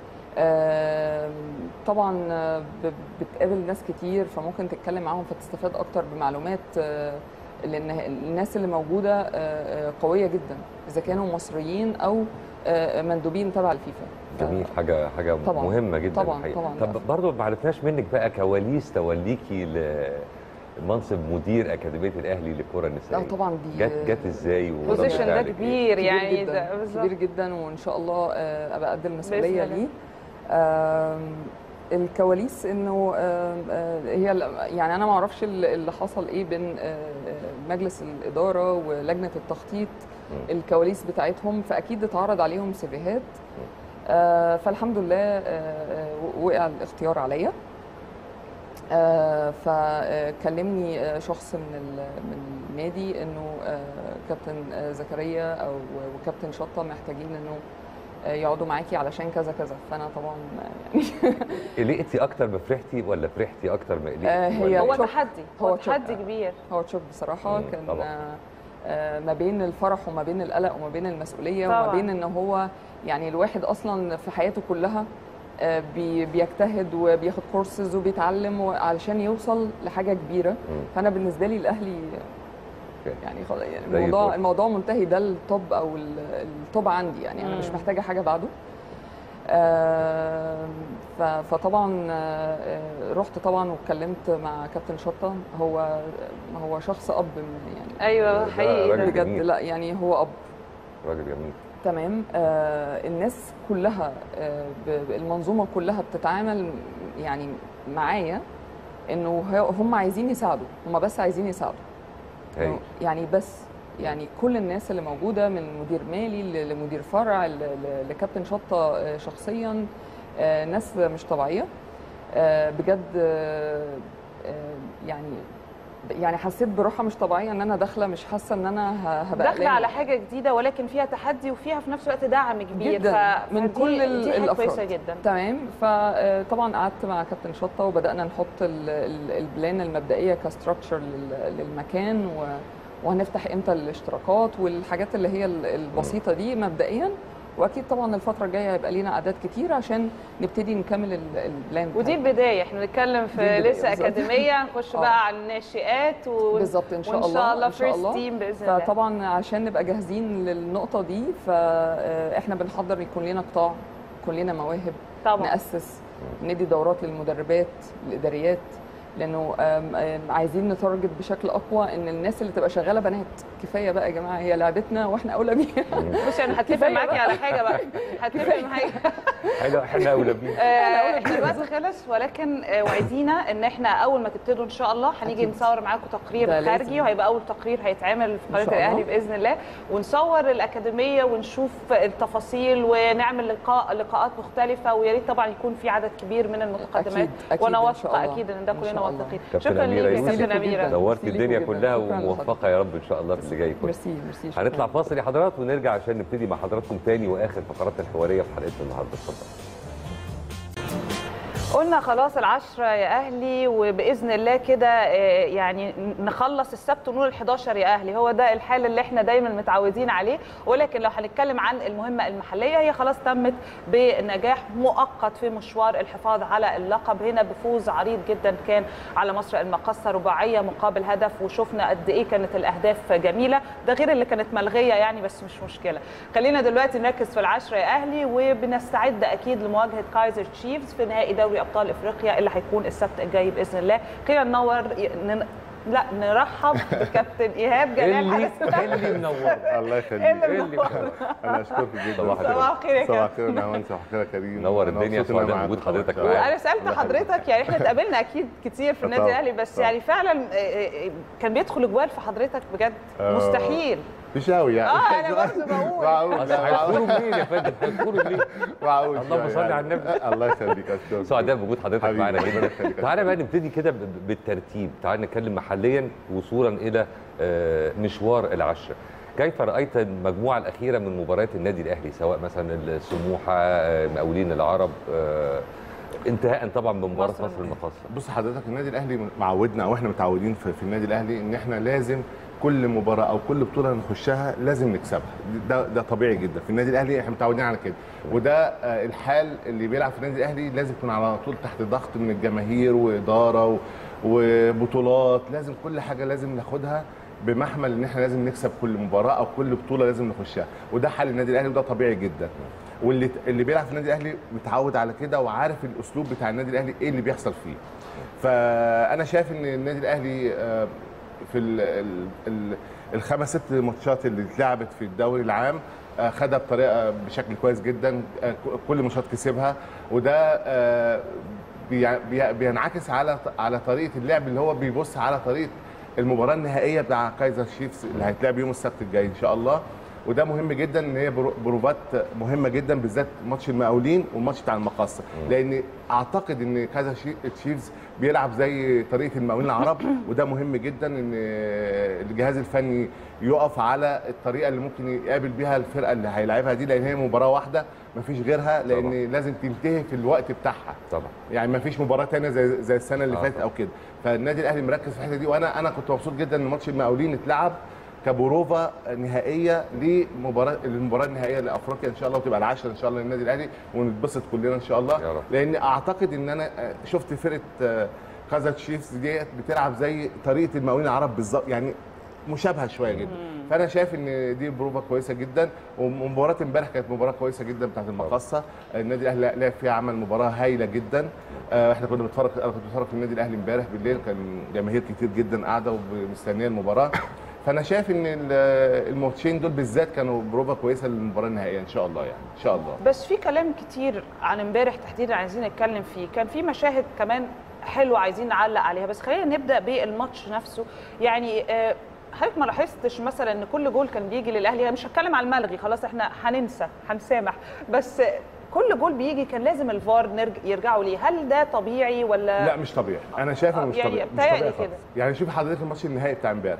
آم، طبعا آه، ب- بتقابل ناس كتير فممكن تتكلم معاهم فتستفاد اكتر بمعلومات آه، لان الناس اللي موجوده آه، آه، قويه جدا اذا كانوا مصريين او آه، مندوبين تبع الفيفا جميل حاجه حاجه طبعاً. مهمه جدا طبعاً، الحقيقة. طبعاً. طب برضه ما عرفناش منك بقى كواليس توليكي لمنصب مدير اكاديميه الاهلي للكره النسائيه لا طبعا دي جت جت ازاي ورد بوزيشن ده فعلك إيه؟ كبير يعني جدا ده بالظبط. كبير جدا وان شاء الله آه، ابقى قد المسؤوليه بإذن الله. ليه آم، الكواليس انه آم، آه، هي ال- يعني انا ما اعرفش ال- اللي حصل ايه بين آه، آه، مجلس الاداره ولجنه التخطيط الكواليس بتاعتهم فاكيد اتعرض عليهم سيفيهات آه، فالحمد لله آه، آه، وقع الاختيار عليا آه، فكلمني آه، شخص من ال- من النادي انه آه، كابتن آه، زكريا او وكابتن شطه محتاجين انه آه، يقعدوا معاكي علشان كذا كذا فانا طبعا يعني قلقتي اكتر ما فرحتي ولا فرحتي اكتر ما قلقتي آه، هي ولا هو إيه؟ شوك. تحدي هو هو شوك. تحدي كبير هو تشوك بصراحه مم، كان طبعاً. آه، آه، ما بين الفرح وما بين القلق وما بين المسؤوليه وما طبعاً. بين ان هو يعني الواحد اصلا في حياته كلها آه، بي- بيجتهد وبياخد كورسز وبيتعلم علشان يوصل لحاجه كبيره فانا بالنسبه لي الاهلي يعني خلاص يعني زي الموضوع الفل. الموضوع منتهي ده التوب او ال- التوب عندي يعني انا مش مم. محتاجه حاجه بعده آم، ف- فطبعا آه، آه، رحت طبعا واتكلمت مع كابتن شطه هو هو شخص اب من- يعني ايوه ده حقيقي راجل ده. بجد جميل. لا يعني هو اب راجل جميل تمام آه الناس كلها آه ب- المنظومه كلها بتتعامل يعني معايا انه ه- هم عايزين يساعدوا هم بس عايزين يساعدوا هاي. يعني بس يعني كل الناس اللي موجوده من مدير مالي ل- لمدير فرع ل- ل- لكابتن شطه آه، شخصيا آه، ناس مش طبيعيه آه، بجد آه، آه، يعني يعني حسيت براحه مش طبيعيه ان انا داخله مش حاسه ان انا ه- هبقى داخله قلقانة. على حاجه جديده ولكن فيها تحدي وفيها في نفس الوقت دعم كبير جدا ف- من فدي- كل ال- دي حاجه الافراد كويسه جدا تمام فطبعا قعدت مع كابتن شطه وبدانا نحط ال- ال- البلان المبدئيه كستراكشر للمكان و وهنفتح امتى الاشتراكات والحاجات اللي هي ال- البسيطه دي مبدئيا واكيد طبعا الفتره الجايه هيبقى لينا اعداد كتير عشان نبتدي نكمل ال- البلان ودي بتاعتنا. البدايه احنا بنتكلم دي في البداية لسه بالظبط. اكاديميه نخش آه. بقى على الناشئات و... بالظبط ان شاء وان الله شاء الله إن شاء فيرست الله. تيم باذن الله فطبعا عشان نبقى جاهزين للنقطه دي فاحنا بنحضر يكون لنا قطاع يكون لنا مواهب طبعا. ناسس ندي دورات للمدربات الاداريات لانه آم، آم، عايزين نتارجت بشكل اقوى ان الناس اللي تبقى شغاله بنات كفايه بقى يا جماعه هي لعبتنا واحنا اولى بيها بصي انا هتفق كفاية معاكي بقى. على حاجه بقى هتفق معاكي حاجه احنا اولى بيها آه، احنا الوقت خلص ولكن آه، وعدينا ان احنا اول ما تبتدوا ان شاء الله هنيجي أكيد. نصور معاكم تقرير ده لازم. خارجي وهيبقى اول تقرير هيتعمل في قناه شاء الله. الاهلي باذن الله ونصور الاكاديميه ونشوف التفاصيل ونعمل لقاء لقاءات مختلفه ويا ريت طبعا يكون في عدد كبير من المتقدمات أكيد، أكيد وانا إن واثقه شاء الله. اكيد ان ده إن كلنا شاء الله. واثقين كابتن شكرا أميرة ليك يا يوسف. كابتن اميره نورتي ميرسي الدنيا ليكوا كلها جداً. شكراً وموفقه يا رب ان شاء الله في اللي جاي كله ميرسي ميرسي شكراً. هنطلع فاصل يا حضرات ونرجع عشان نبتدي مع حضراتكم تاني واخر فقراتنا الحواريه في حلقتنا النهارده اتفضل قلنا خلاص العشرة يا أهلي وبإذن الله كده آه، يعني نخلص السبت ونقول ال11 يا أهلي هو ده الحال اللي احنا دايما متعودين عليه ولكن لو هنتكلم عن المهمة المحلية هي خلاص تمت بنجاح مؤقت في مشوار الحفاظ على اللقب هنا بفوز عريض جدا كان على مصر المقصة رباعية مقابل هدف وشفنا قد إيه كانت الأهداف جميلة ده غير اللي كانت ملغية يعني بس مش مشكلة خلينا دلوقتي نركز في العشرة يا أهلي وبنستعد أكيد لمواجهة كايزر تشيفز في نهائي دوري ابطال افريقيا اللي هيكون السبت الجاي باذن الله خلينا ننور ن... لا نرحب بكابتن ايهاب جلال اللي حارس اللي منور الله يخليك اللي منور. انا اشكرك جدا صباح الخير. صباح الخير يا صباح كابتن. الخير يا نهاوند صباح الخير يا كريم نور أنا الدنيا مبسوط إن أنا سعداء معاك. بوجود حضرتك الله معانا انا سالت حضرتك يعني احنا اتقابلنا اكيد كتير في النادي طبعاً، الاهلي بس طبعاً. يعني فعلا آه، آه، كان بيدخل جوال في حضرتك بجد آه، مستحيل مش قوي يعني اه انا برضه بقول معقول أصل هيدخلوا منين يا فندم هيدخلوا منين معقول اللهم شوية صل يعني. على النبي. الله يخليك اشكرك سعداء بوجود حضرتك حبيبي، معانا ربنا جدا يخليك. تعالى بقى نبتدي كده ب- بالترتيب تعالى نتكلم محليا وصولا الى آه، مشوار العشره كيف رايت المجموعه الاخيره من مباريات النادي الاهلي سواء مثلا السموحه آه، مقاولين العرب آه، انتهاء طبعا بمباراه مصر مصر المقاصه بص حضرتك النادي الاهلي معودنا او احنا متعودين في, في النادي الاهلي ان احنا لازم كل مباراه او كل بطوله نخشها لازم نكسبها ده ده طبيعي جدا في النادي الاهلي احنا متعودين على كده وده آه، الحال اللي بيلعب في النادي الاهلي لازم يكون على طول تحت ضغط من الجماهير واداره و- وبطولات لازم كل حاجه لازم ناخدها بمحمل ان احنا لازم نكسب كل مباراه او كل بطوله لازم نخشها وده حال النادي الاهلي وده طبيعي جدا واللي اللي بيلعب في النادي الاهلي متعود على كده وعارف الاسلوب بتاع النادي الاهلي ايه اللي بيحصل فيه فانا شايف ان النادي الاهلي آه، في ال ال ال الخمس ست ماتشات اللي اتلعبت في الدوري العام آه، خدها بطريقه بشكل كويس جدا آه، ك- كل ماتشات كسبها وده آه، بي- بي- بينعكس على على طريقه اللعب اللي هو بيبص على طريقه المباراه النهائيه بتاع كايزر شيفز اللي هيتلعب يوم السبت الجاي ان شاء الله وده مهم جدا ان هي برو- بروفات مهمه جدا بالذات ماتش المقاولين والماتش بتاع المقصه لان اعتقد ان كايزر شي- تشيفز بيلعب زي طريقه المقاولين العرب وده مهم جدا ان الجهاز الفني يقف على الطريقه اللي ممكن يقابل بيها الفرقه اللي هيلعبها دي لان هي مباراه واحده مفيش غيرها لان طبعا. لازم تنتهي في الوقت بتاعها طبعا يعني ما فيش مباراه تانية زي زي السنه اللي آه فاتت او كده فالنادي الاهلي مركز في الحته دي وانا انا كنت مبسوط جدا ان ماتش المقاولين اتلعب كبروفا نهائيه لمباراه المباراه النهائيه لافريقيا ان شاء الله وتبقى العاشره ان شاء الله للنادي الاهلي ونتبسط كلنا ان شاء الله يا رب. لان اعتقد ان انا آه، شفت فرقه آه، كازا تشيفز ديت بتلعب زي طريقه المقاولين العرب بالظبط يعني مشابهه شويه جدا فانا شايف ان دي بروفا كويسه جدا ومباراه امبارح كانت مباراه كويسه جدا بتاعت المقصه النادي الاهلي لعب فيها عمل مباراه هايله جدا آه، احنا كنا بنتفرج انا كنت بتفرج في النادي الاهلي امبارح بالليل كان جماهير كتير جدا قاعده ومستنيه المباراه فانا شايف ان ال- الماتشين دول بالذات كانوا بروفا كويسه للمباراه النهائيه ان شاء الله يعني ان شاء الله بس في كلام كتير عن امبارح تحديدا عايزين نتكلم فيه كان في مشاهد كمان حلوه عايزين نعلق عليها بس خلينا نبدا بالماتش نفسه يعني آه، حضرتك ما لاحظتش مثلا ان كل جول كان بيجي للاهلي أنا مش هتكلم على الملغي خلاص احنا هننسى هنسامح بس كل جول بيجي كان لازم الفار نرج... يرجعوا ليه هل ده طبيعي ولا لا مش طبيعي انا شايف انه مش يعني طبيعي مش بتهيألي طبيعي كده. خالص. يعني شوف حضرتك الماتش النهائي بتاع امبارح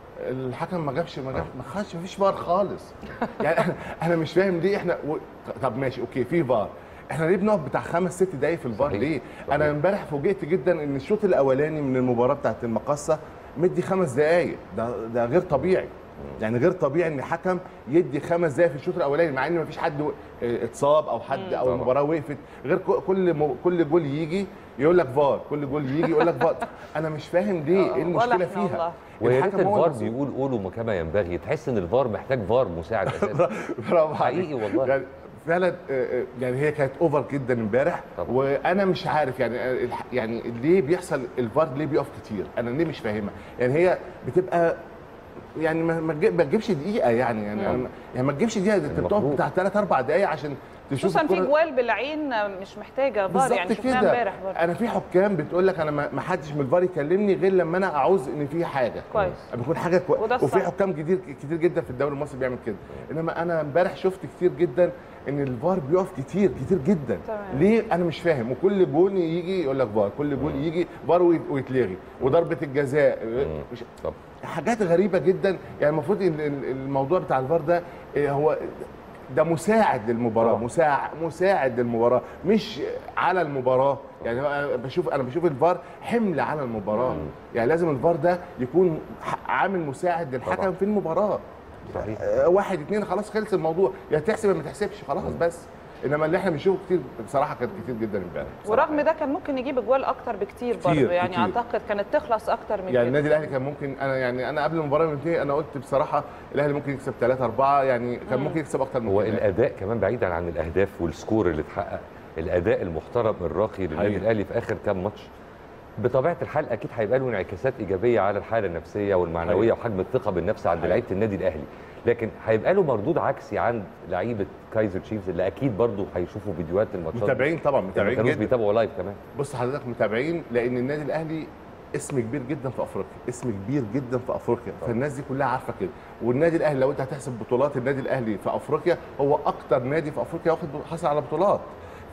الحكم ما جابش ما جابش ما خدش مفيش فار خالص يعني احنا انا مش فاهم ليه احنا و... طب ماشي اوكي في فار احنا ليه بنقف بتاع خمس ست دقايق في الفار صحيح. ليه؟ انا امبارح فوجئت جدا ان الشوط الاولاني من المباراه بتاعت المقصه مدي خمس دقايق ده ده غير طبيعي يعني غير طبيعي ان حكم يدي خمس دقايق في الشوط الاولاني مع ان مفيش حد و- اه، اتصاب او حد مم. او طبعا. المباراه وقفت غير ك- كل م- كل جول يجي يقول لك فار كل جول يجي يقول لك فار انا مش فاهم ليه ايه ولا المشكله إحنا والله. فيها ويا ريت الحكم هو الفار المسؤول. بيقول قولوا كما ينبغي تحس ان الفار محتاج فار مساعد اساسا برافو عليك. حقيقي والله. يعني فعلا آه، آه، يعني هي كانت اوفر جدا امبارح وانا مش عارف يعني آه، الح- يعني ليه بيحصل الفار ليه بيقف كتير انا ليه مش فاهمها يعني هي بتبقى يعني ما ما تجيب- ما تجيبش دقيقه يعني يعني مم. أنا- يعني ما تجيبش دقيقه ده انت بتقف المفروض. بتاع ثلاث اربع دقائق عشان تشوف خصوصا في الكرة. جوال بالعين مش محتاجه فار يعني بالظبط شفناها كده امبارح برضه انا في حكام بتقول لك انا ما ما حدش من الفار يكلمني غير لما انا اعوز ان في حاجه كويس. بيكون حاجه كويس وده وفي الصح. حكام كتير كتير جدا في الدوري المصري بيعمل كده انما انا امبارح شفت كتير جدا ان الفار بيقف كتير كتير جدا تمام. ليه انا مش فاهم وكل جول يجي يقول لك فار كل جول يجي فار ويت- ويتلغي وضربه الجزاء مش طب حاجات غريبه جدا يعني المفروض ال- ال- الموضوع بتاع الفار ده إيه هو ده مساعد للمباراه مساعد مساعد للمباراه مش على المباراه يعني أنا بشوف انا بشوف الفار حمل على المباراه يعني لازم الفار ده يكون ح- عامل مساعد للحكم طبعاً. في المباراه صحيح. آه، واحد اتنين خلاص خلص الموضوع يا تحسب يا ما تحسبش خلاص بس انما اللي احنا بنشوفه كتير بصراحه كان كتير جدا امبارح ورغم ده كان ممكن يجيب اجوال اكتر بكتير كتير، برضه يعني كتير. اعتقد كانت تخلص اكتر من يعني كده النادي الاهلي كان ممكن انا يعني انا قبل المباراه ما تنتهي انا قلت بصراحه الاهلي ممكن يكسب 3 4 يعني كان مم. ممكن يكسب اكتر من هو كده الاداء كمان بعيدا عن الاهداف والسكور اللي اتحقق الاداء المحترم الراقي للنادي حقيقي. الاهلي في اخر كام ماتش بطبيعه الحال اكيد هيبقى له انعكاسات ايجابيه على الحاله النفسيه والمعنويه وحجم الثقه بالنفس عند لعيبه النادي الاهلي لكن هيبقى له مردود عكسي عند لعيبه كايزر تشيفز اللي اكيد برضه هيشوفوا فيديوهات الماتشات متابعين طبعا ما متابعين كانوش جدا بيتابعوا لايف كمان بص حضرتك متابعين لان النادي الاهلي اسم كبير جدا في افريقيا اسم كبير جدا في افريقيا فالناس دي كلها عارفه كده والنادي الاهلي لو انت هتحسب بطولات النادي الاهلي في افريقيا هو اكتر نادي في افريقيا واخد حصل على بطولات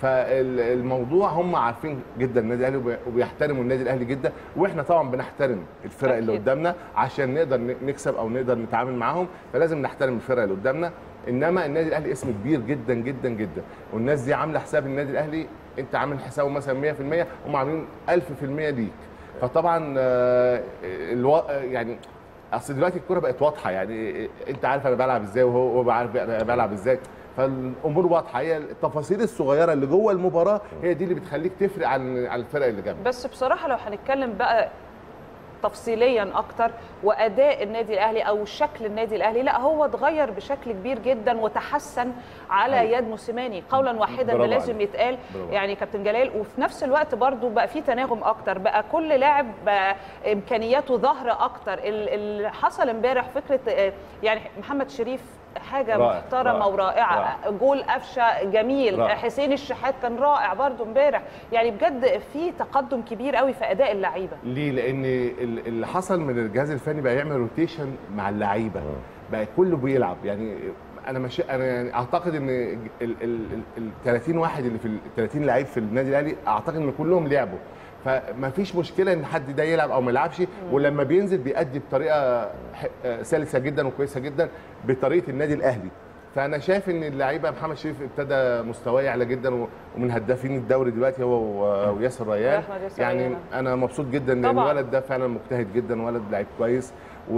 فالموضوع هم عارفين جدا النادي الاهلي وبي- وبيحترموا النادي الاهلي جدا واحنا طبعا بنحترم الفرق اللي أكيد. قدامنا عشان نقدر ن- نكسب او نقدر نتعامل معاهم فلازم نحترم الفرق اللي قدامنا انما النادي الاهلي اسم كبير جدا جدا جدا والناس دي عامله حساب النادي الاهلي انت عامل حسابه مثلا 100% هم عاملين 1000% ليك فطبعا آه، الو... يعني اصل دلوقتي الكوره بقت واضحه يعني انت عارف انا بلعب ازاي وهو هو عارف انا بلعب ازاي فالامور واضحه هي التفاصيل الصغيره اللي جوه المباراه هي دي اللي بتخليك تفرق عن عن الفرق اللي جنبك بس بصراحه لو هنتكلم بقى تفصيليا اكتر واداء النادي الاهلي او شكل النادي الاهلي لا هو اتغير بشكل كبير جدا وتحسن على أيوة. يد موسيماني قولا واحدا ده برافو لازم عليك. يتقال برافو يعني كابتن جلال وفي نفس الوقت برضو بقى في تناغم اكتر بقى كل لاعب بقى امكانياته ظاهره اكتر ال- اللي حصل امبارح فكره آه، يعني محمد شريف حاجه رائع، محترمه رائع، ورائعه رائع. جول قفشه جميل رائع. حسين الشحات كان رائع برضو امبارح يعني بجد في تقدم كبير قوي في اداء اللعيبه ليه؟ لان ال- اللي حصل من الجهاز الفني بقى يعمل روتيشن مع اللعيبه بقى كله بيلعب يعني انا مش انا يعني اعتقد ان ال ال ال 30 واحد اللي في ال 30 لعيب في النادي الاهلي اعتقد ان كلهم لعبوا فما فيش مشكله ان حد ده يلعب او ما يلعبش ولما بينزل بيأدي بطريقه ح- آه، سلسه جدا وكويسه جدا بطريقه النادي الاهلي فانا شايف ان اللعيبه محمد شريف ابتدى مستواه يعلى جدا و- ومن هدافين الدوري دلوقتي هو و- وياسر ريان وأحمد ياسر يعني ريان. انا مبسوط جدا لان طبعاً. الولد ده فعلا مجتهد جدا ولد لعيب كويس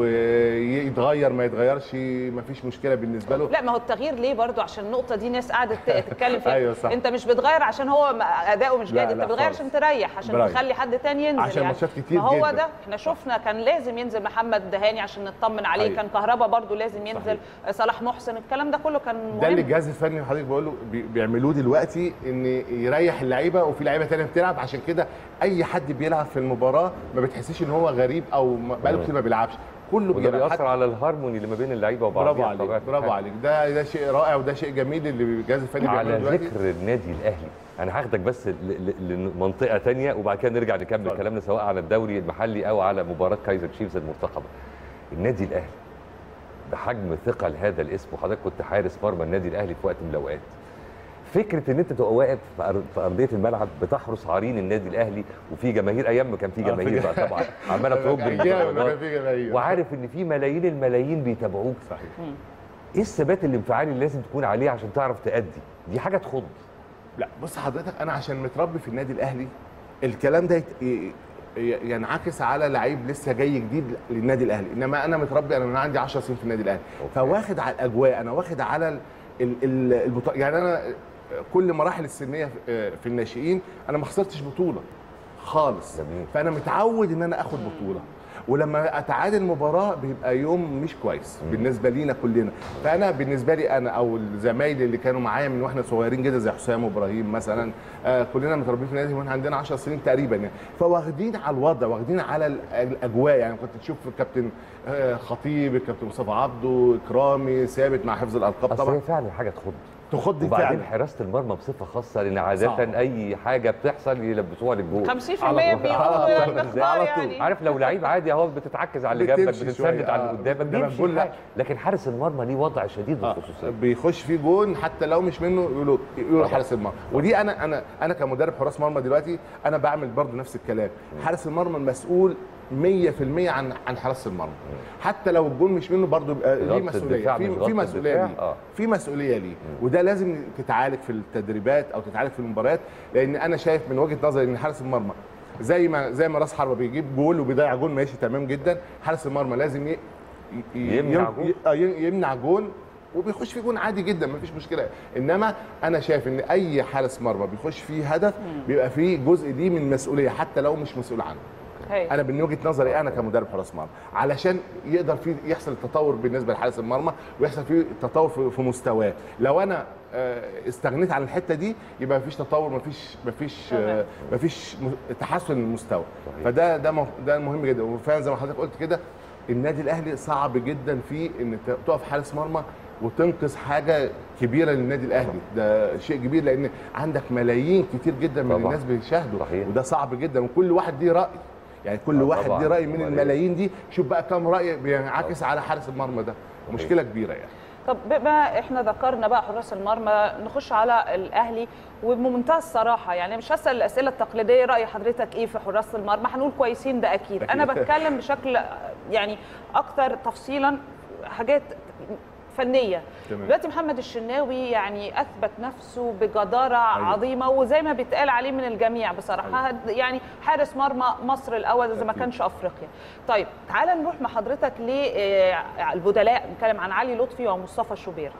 ويتغير ما يتغيرش مفيش مشكله بالنسبه له لا ما هو التغيير ليه برضو عشان النقطه دي ناس قعدت ت- تتكلم فيها أيوة صح. انت مش بتغير عشان هو م- اداؤه مش لا، جيد انت لا بتغير خالص. عشان تريح عشان برافو. تخلي حد تاني ينزل عشان يعني ماتشات كتير ما هو جداً. ده احنا شفنا كان لازم ينزل محمد دهاني عشان نطمن عليه أيوة. كان كهربا برضو لازم ينزل صلاح محسن الكلام ده كله كان ده اللي مهم الجهاز الفني حضرتك بقول له بي- بيعملوه دلوقتي ان يريح اللعيبه وفي لعيبه تانية بتلعب عشان كده اي حد بيلعب في المباراه ما بتحسيش ان هو غريب او ما- بقاله كتير ما بيلعبش كله وده بيلعب بيأثر على الهارموني اللي ما بين اللعيبه وبعضها برافو عليك بطبيعة برافو الحال. عليك ده ده شيء رائع وده شيء جميل اللي الجهاز الفني بيعمله على دلوقتي ذكر النادي الاهلي انا هاخدك بس ل- ل- لمنطقه تانية وبعد كده نرجع نكمل كلامنا سواء على الدوري المحلي او على مباراه كايزر تشيفز المرتقبه النادي الاهلي بحجم ثقل هذا الاسم وحضرتك كنت حارس مرمى النادي الاهلي في وقت من الاوقات فكره ان انت تبقى واقف في أر- في ارضيه الملعب بتحرس عرين النادي الاهلي وفي جماهير ايام ما كان في آه، في جماهير بقى جماهير. طبعا عماله ترب أيام ما كان المدرجات في جماهير. وعارف ان في ملايين الملايين بيتابعوك صحيح ايه الثبات الانفعالي اللي لازم تكون عليه عشان تعرف تأدي دي حاجه تخض لا بص حضرتك انا عشان متربي في النادي الاهلي الكلام ده يت- ي- ي- ينعكس على لعيب لسه جاي جديد للنادي الاهلي انما انا متربي انا من عندي 10 سنين في النادي الاهلي فواخد على الاجواء انا واخد على ال- ال- ال- البطا... يعني انا كل مراحل السنيه في- في الناشئين انا ما خسرتش بطوله خالص جميل. فانا متعود ان انا اخد بطوله ولما اتعادل مباراه بيبقى يوم مش كويس بالنسبه لينا كلنا فانا بالنسبه لي انا او زمايلي اللي كانوا معايا من واحنا صغيرين جدا زي حسام وابراهيم مثلا آه كلنا متربيين في النادي واحنا عندنا 10 سنين تقريبا يعني فواخدين على الوضع واخدين على ال- الاجواء يعني كنت تشوف الكابتن آه خطيب الكابتن مصطفى عبده اكرامي ثابت مع حفظ الالقاب اصل طبعا هي فعلا حاجه تخض تخض وبعدين فعلا حراسه المرمى بصفه خاصه لان عاده صعب. اي حاجه بتحصل يلبسوها للجول 50% على طول. بيقولوا على طول. المقدار على طول. يعني. عارف لو لعيب عادي اهو بتتعكز على اللي جنبك بتمشي بتتسند شوية. على آه. اللي قدامك إنما بيمشي الجول لا. الحال. لكن حارس المرمى ليه وضع شديد الخصوصيه بيخش فيه جون حتى لو مش منه يقولوا يقولوا حارس المرمى ودي انا انا انا كمدرب حراس مرمى دلوقتي انا بعمل برضو نفس الكلام حارس المرمى المسؤول 100% عن عن حراسه المرمى حتى لو الجون مش منه برضو بيبقى ليه غلطة مسؤوليه الدفاع في مش في غلطة مسؤوليه الدفاع. ليه في مسؤوليه ليه وده لازم تتعالج في التدريبات او تتعالج في المباريات لان انا شايف من وجهه نظري ان حارس المرمى زي ما زي ما راس حربه بيجيب جول وبيضيع جول ماشي تمام جدا حارس المرمى لازم ي... ي- يمنع يم- جول. آه، ي- يمنع جون وبيخش فيه جون عادي جدا مفيش مشكله انما انا شايف ان اي حارس مرمى بيخش فيه هدف بيبقى فيه جزء دي من مسؤوليه حتى لو مش مسؤول عنه هي. انا من وجهه نظري انا كمدرب حراس مرمى علشان يقدر فيه يحصل تطور بالنسبه لحارس المرمى ويحصل فيه تطور في- في مستواه لو انا آه، استغنيت عن الحته دي يبقى مفيش تطور مفيش مفيش آه، مفيش م- تحسن المستوى فده ده مه- ده مهم جدا وفعلا زي ما حضرتك قلت كده النادي الاهلي صعب جدا في ان ت- تقف حارس مرمى وتنقذ حاجه كبيره للنادي الاهلي ده شيء كبير لان عندك ملايين كتير جدا من طبعاً. الناس بيشاهدوا وده صعب جدا وكل واحد ليه راي يعني كل آه واحد طبعاً. ليه راي من أمال إيه؟ الملايين دي شوف بقى كم راي بينعكس على حارس المرمى ده مشكله كبيره يعني طب بما احنا ذكرنا بقى حراس المرمى نخش على الاهلي وبمنتهى الصراحه يعني مش هسال الاسئله التقليديه راي حضرتك ايه في حراس المرمى هنقول كويسين ده اكيد أكيد. انا بتكلم بشكل يعني اكثر تفصيلا حاجات فنيه تمام. دلوقتي محمد الشناوي يعني اثبت نفسه بجداره عظيمه وزي ما بيتقال عليه من الجميع بصراحه يعني حارس مرمى مصر الاول اذا ما كانش افريقيا طيب تعال نروح مع حضرتك للبدلاء نتكلم عن علي لطفي ومصطفى شوبير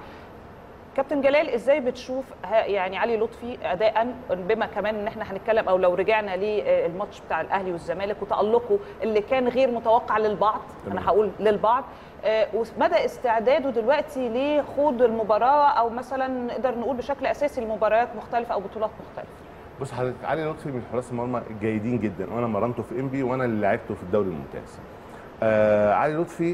كابتن جلال ازاي بتشوف ها- يعني علي لطفي اداء بما كمان ان احنا هنتكلم او لو رجعنا للماتش بتاع الاهلي والزمالك وتالقه اللي كان غير متوقع للبعض انا هقول للبعض آه، ومدى استعداده دلوقتي لخوض المباراه او مثلا نقدر نقول بشكل اساسي لمباريات مختلفه او بطولات مختلفه بص حضرتك علي لطفي من حراس المرمى الجيدين جدا وانا مرنته في انبي وانا اللي لعبته في الدوري الممتاز آه علي لطفي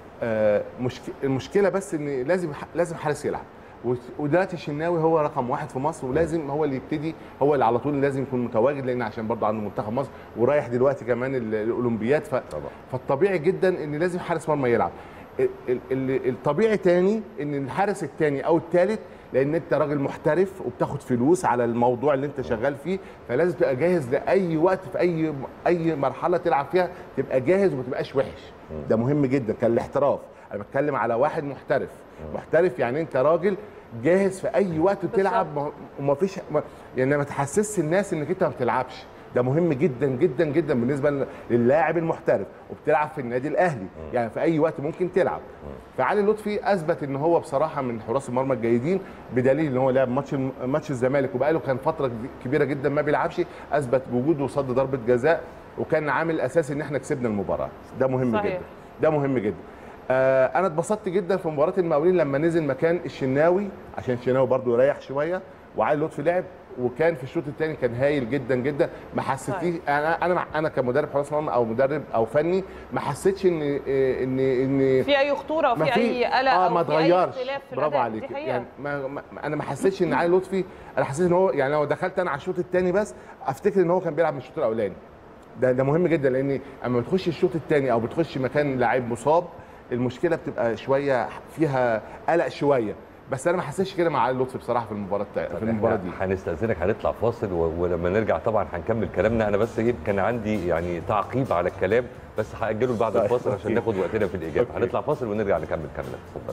آه مشك... المشكله بس ان لازم لازم حارس يلعب وت- ودلوقتي الشناوي هو رقم واحد في مصر ولازم هو اللي يبتدي هو اللي على طول لازم يكون متواجد لان عشان برضه عنده منتخب مصر ورايح دلوقتي كمان ال- الاولمبياد ف... فالطبيعي جدا ان لازم حارس مرمى يلعب ال- ال- ال- الطبيعي تاني ان الحارس التاني او التالت لان انت راجل محترف وبتاخد فلوس على الموضوع اللي انت شغال فيه فلازم تبقى جاهز لاي وقت في اي اي مرحله تلعب فيها تبقى جاهز وما تبقاش وحش ده مهم جدا كان الاحتراف انا بتكلم على واحد محترف محترف يعني انت راجل جاهز في اي وقت تلعب ما- وما فيش ما يعني ما تحسسش الناس انك انت ما بتلعبش ده مهم جدا جدا جدا بالنسبه للاعب المحترف وبتلعب في النادي الاهلي يعني في اي وقت ممكن تلعب فعلي لطفي اثبت ان هو بصراحه من حراس المرمى الجيدين بدليل ان هو لعب ماتش ماتش الزمالك وبقاله كان فتره كبيره جدا ما بيلعبش اثبت وجوده وصد ضربه جزاء وكان عامل اساسي ان احنا كسبنا المباراه ده مهم صحيح. جدا ده مهم جدا آه انا اتبسطت جدا في مباراه المقاولين لما نزل مكان الشناوي عشان الشناوي برضو يريح شويه وعلي لطفي لعب وكان في الشوط الثاني كان هايل جدا جدا ما حسيتيش انا انا انا كمدرب حراس مرمى او مدرب او فني ما حسيتش ان ان ان في اي خطوره ما وفي في- اي قلق اه او ما في اي اتغيرش اختلاف في برافو الأداء. عليك دي حقيقة. يعني ما ما انا ما حسيتش ان علي لطفي انا حسيت ان هو يعني لو دخلت انا على الشوط الثاني بس افتكر ان هو كان بيلعب من الشوط الاولاني ده ده مهم جدا لان اما بتخش الشوط الثاني او بتخش مكان لعيب مصاب المشكله بتبقى شويه فيها قلق شويه بس انا ما حسيتش كده مع علي لطفي بصراحه في المباراه بتاع- في طب المباراه إحنا دي هنستأذنك هنطلع فاصل و... ولما نرجع طبعا هنكمل كلامنا انا بس ايه كان عندي يعني تعقيب على الكلام بس هاجله لبعد طيب، الفاصل عشان أوكي. ناخد وقتنا في الاجابه أوكي. هنطلع فاصل ونرجع نكمل كلامنا اتفضل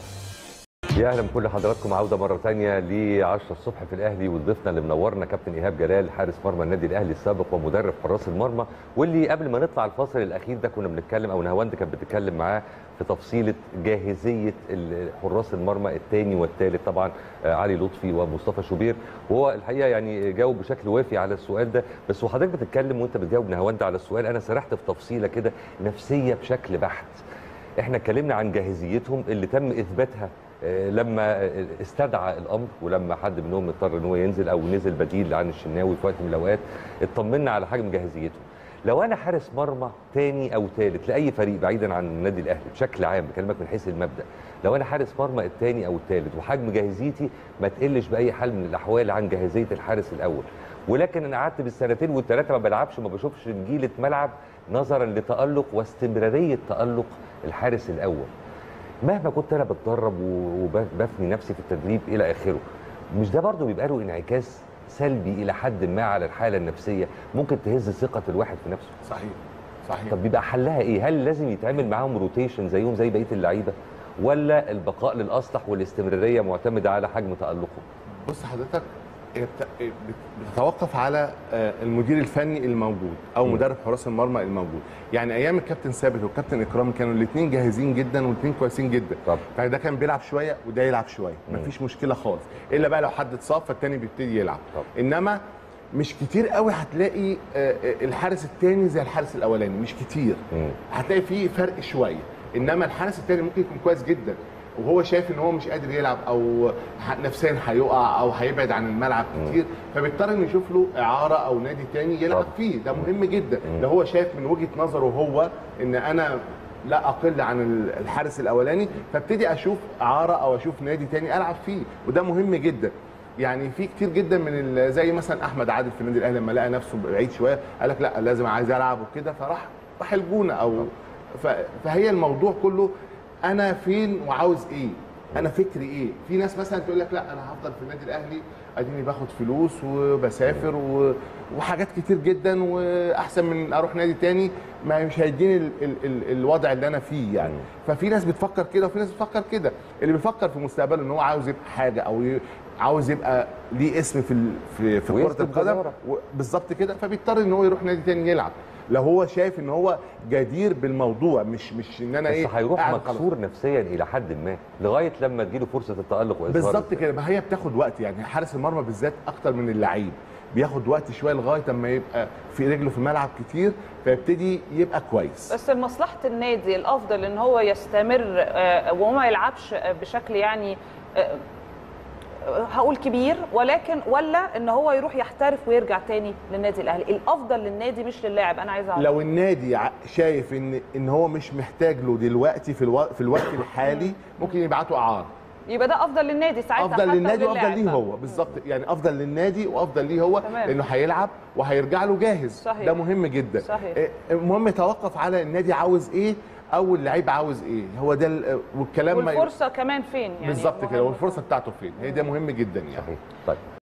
يا اهلا بكل حضراتكم عوده مره ثانيه ل 10 الصبح في الاهلي وضيفنا اللي منورنا كابتن ايهاب جلال حارس مرمى النادي الاهلي السابق ومدرب حراس المرمى واللي قبل ما نطلع الفاصل الاخير ده كنا بنتكلم او نهاوند كانت بتتكلم معاه في تفصيله جاهزيه ال- حراس المرمى الثاني والثالث طبعا آه، علي لطفي ومصطفى شوبير وهو الحقيقه يعني جاوب بشكل وافي على السؤال ده بس وحضرتك بتتكلم وانت بتجاوب نهاوند على السؤال انا سرحت في تفصيله كده نفسيه بشكل بحت احنا اتكلمنا عن جاهزيتهم اللي تم اثباتها آه، لما آه، استدعى الامر ولما حد منهم اضطر ان هو ينزل او نزل بديل عن الشناوي في وقت من الاوقات اطمنا على حجم جاهزيتهم لو انا حارس مرمى تاني او ثالث لاي فريق بعيدا عن النادي الاهلي بشكل عام بكلمك من حيث المبدا لو انا حارس مرمى الثاني او الثالث وحجم جاهزيتي ما تقلش باي حال من الاحوال عن جاهزيه الحارس الاول ولكن انا قعدت بالسنتين والثلاثه ما بلعبش ما بشوفش نجيله ملعب نظرا لتالق واستمراريه تالق الحارس الاول مهما كنت انا بتدرب وبفني نفسي في التدريب الى اخره مش ده برضه بيبقى له انعكاس سلبي الى حد ما على الحاله النفسيه ممكن تهز ثقه الواحد في نفسه صحيح صحيح طب بيبقى حلها ايه هل لازم يتعمل معاهم روتيشن زيهم زي بقيه اللعيبه ولا البقاء للاصلح والاستمراريه معتمده على حجم تالقه بص حضرتك هي بت- بت- بتتوقف على آه، المدير الفني الموجود او مم. مدرب حراس المرمى الموجود يعني ايام الكابتن ثابت والكابتن اكرامي كانوا الاثنين جاهزين جدا والاثنين كويسين جدا طب. فده كان بيلعب شويه وده يلعب شويه مم. مفيش مشكله خالص الا بقى لو حد اتصاب فالتاني بيبتدي يلعب طب. انما مش كتير قوي هتلاقي آه، آه، الحارس الثاني زي الحارس الاولاني مش كتير مم. هتلاقي فيه فرق شويه انما الحارس الثاني ممكن يكون كويس جدا وهو شايف ان هو مش قادر يلعب او ح- نفسيا هيقع او هيبعد عن الملعب كتير فبيضطر انه يشوف له اعاره او نادي تاني يلعب طب. فيه ده مهم جدا مم. لو هو شايف من وجهه نظره هو ان انا لا اقل عن ال- الحارس الاولاني فابتدي اشوف اعاره او اشوف نادي تاني العب فيه وده مهم جدا يعني في كتير جدا من ال- زي مثلا احمد عادل في النادي الاهلي لما لقى نفسه بعيد شويه قال لك لا لازم عايز العب وكده فراح راح الجونه او ف- فهي الموضوع كله انا فين وعاوز ايه انا فكري ايه في ناس مثلا تقول لك لا انا هفضل في النادي الاهلي اديني باخد فلوس وبسافر و... وحاجات كتير جدا واحسن من اروح نادي تاني ما مش هيديني ال... ال... ال... الوضع اللي انا فيه يعني ففي ناس بتفكر كده وفي ناس بتفكر كده اللي بيفكر في مستقبله ان هو عاوز يبقى حاجه او ي... عاوز يبقى ليه اسم في ال... في, في ويثبت كره القدم جدارة. و- بالظبط كده فبيضطر ان هو يروح نادي تاني يلعب لو هو شايف ان هو جدير بالموضوع مش مش ان انا بس ايه هيروح قاعد خلاص. مكسور نفسيا الى حد ما لغايه لما تجيله فرصه التالق واظهار بالظبط كده ما هي بتاخد وقت يعني حارس المرمى بالذات اكتر من اللعيب بياخد وقت شويه لغايه اما يبقى في رجله في الملعب كتير فيبتدي يبقى كويس بس لمصلحه النادي الافضل ان هو يستمر آه، وما يلعبش آه، بشكل يعني آه، هقول كبير ولكن ولا ان هو يروح يحترف ويرجع تاني للنادي الاهلي الافضل للنادي مش للاعب انا عايزه اعرف لو النادي ع- شايف ان ان هو مش محتاج له دلوقتي في الو... في الوقت الحالي ممكن يبعته اعاره يبقى ده افضل للنادي ساعتها افضل حتى للنادي وافضل وللاعب ليه بقى. هو بالظبط يعني افضل للنادي وافضل ليه هو تمام. لانه هيلعب وهيرجع له جاهز صحيح. ده مهم جدا صحيح. إيه، المهم يتوقف على النادي عاوز ايه او اللعيب عاوز ايه هو ده ال- والكلام ما ي- والفرصه كمان فين يعني بالظبط مهم. كده والفرصه بتاعته فين هي ده مهم جدا يعني طيب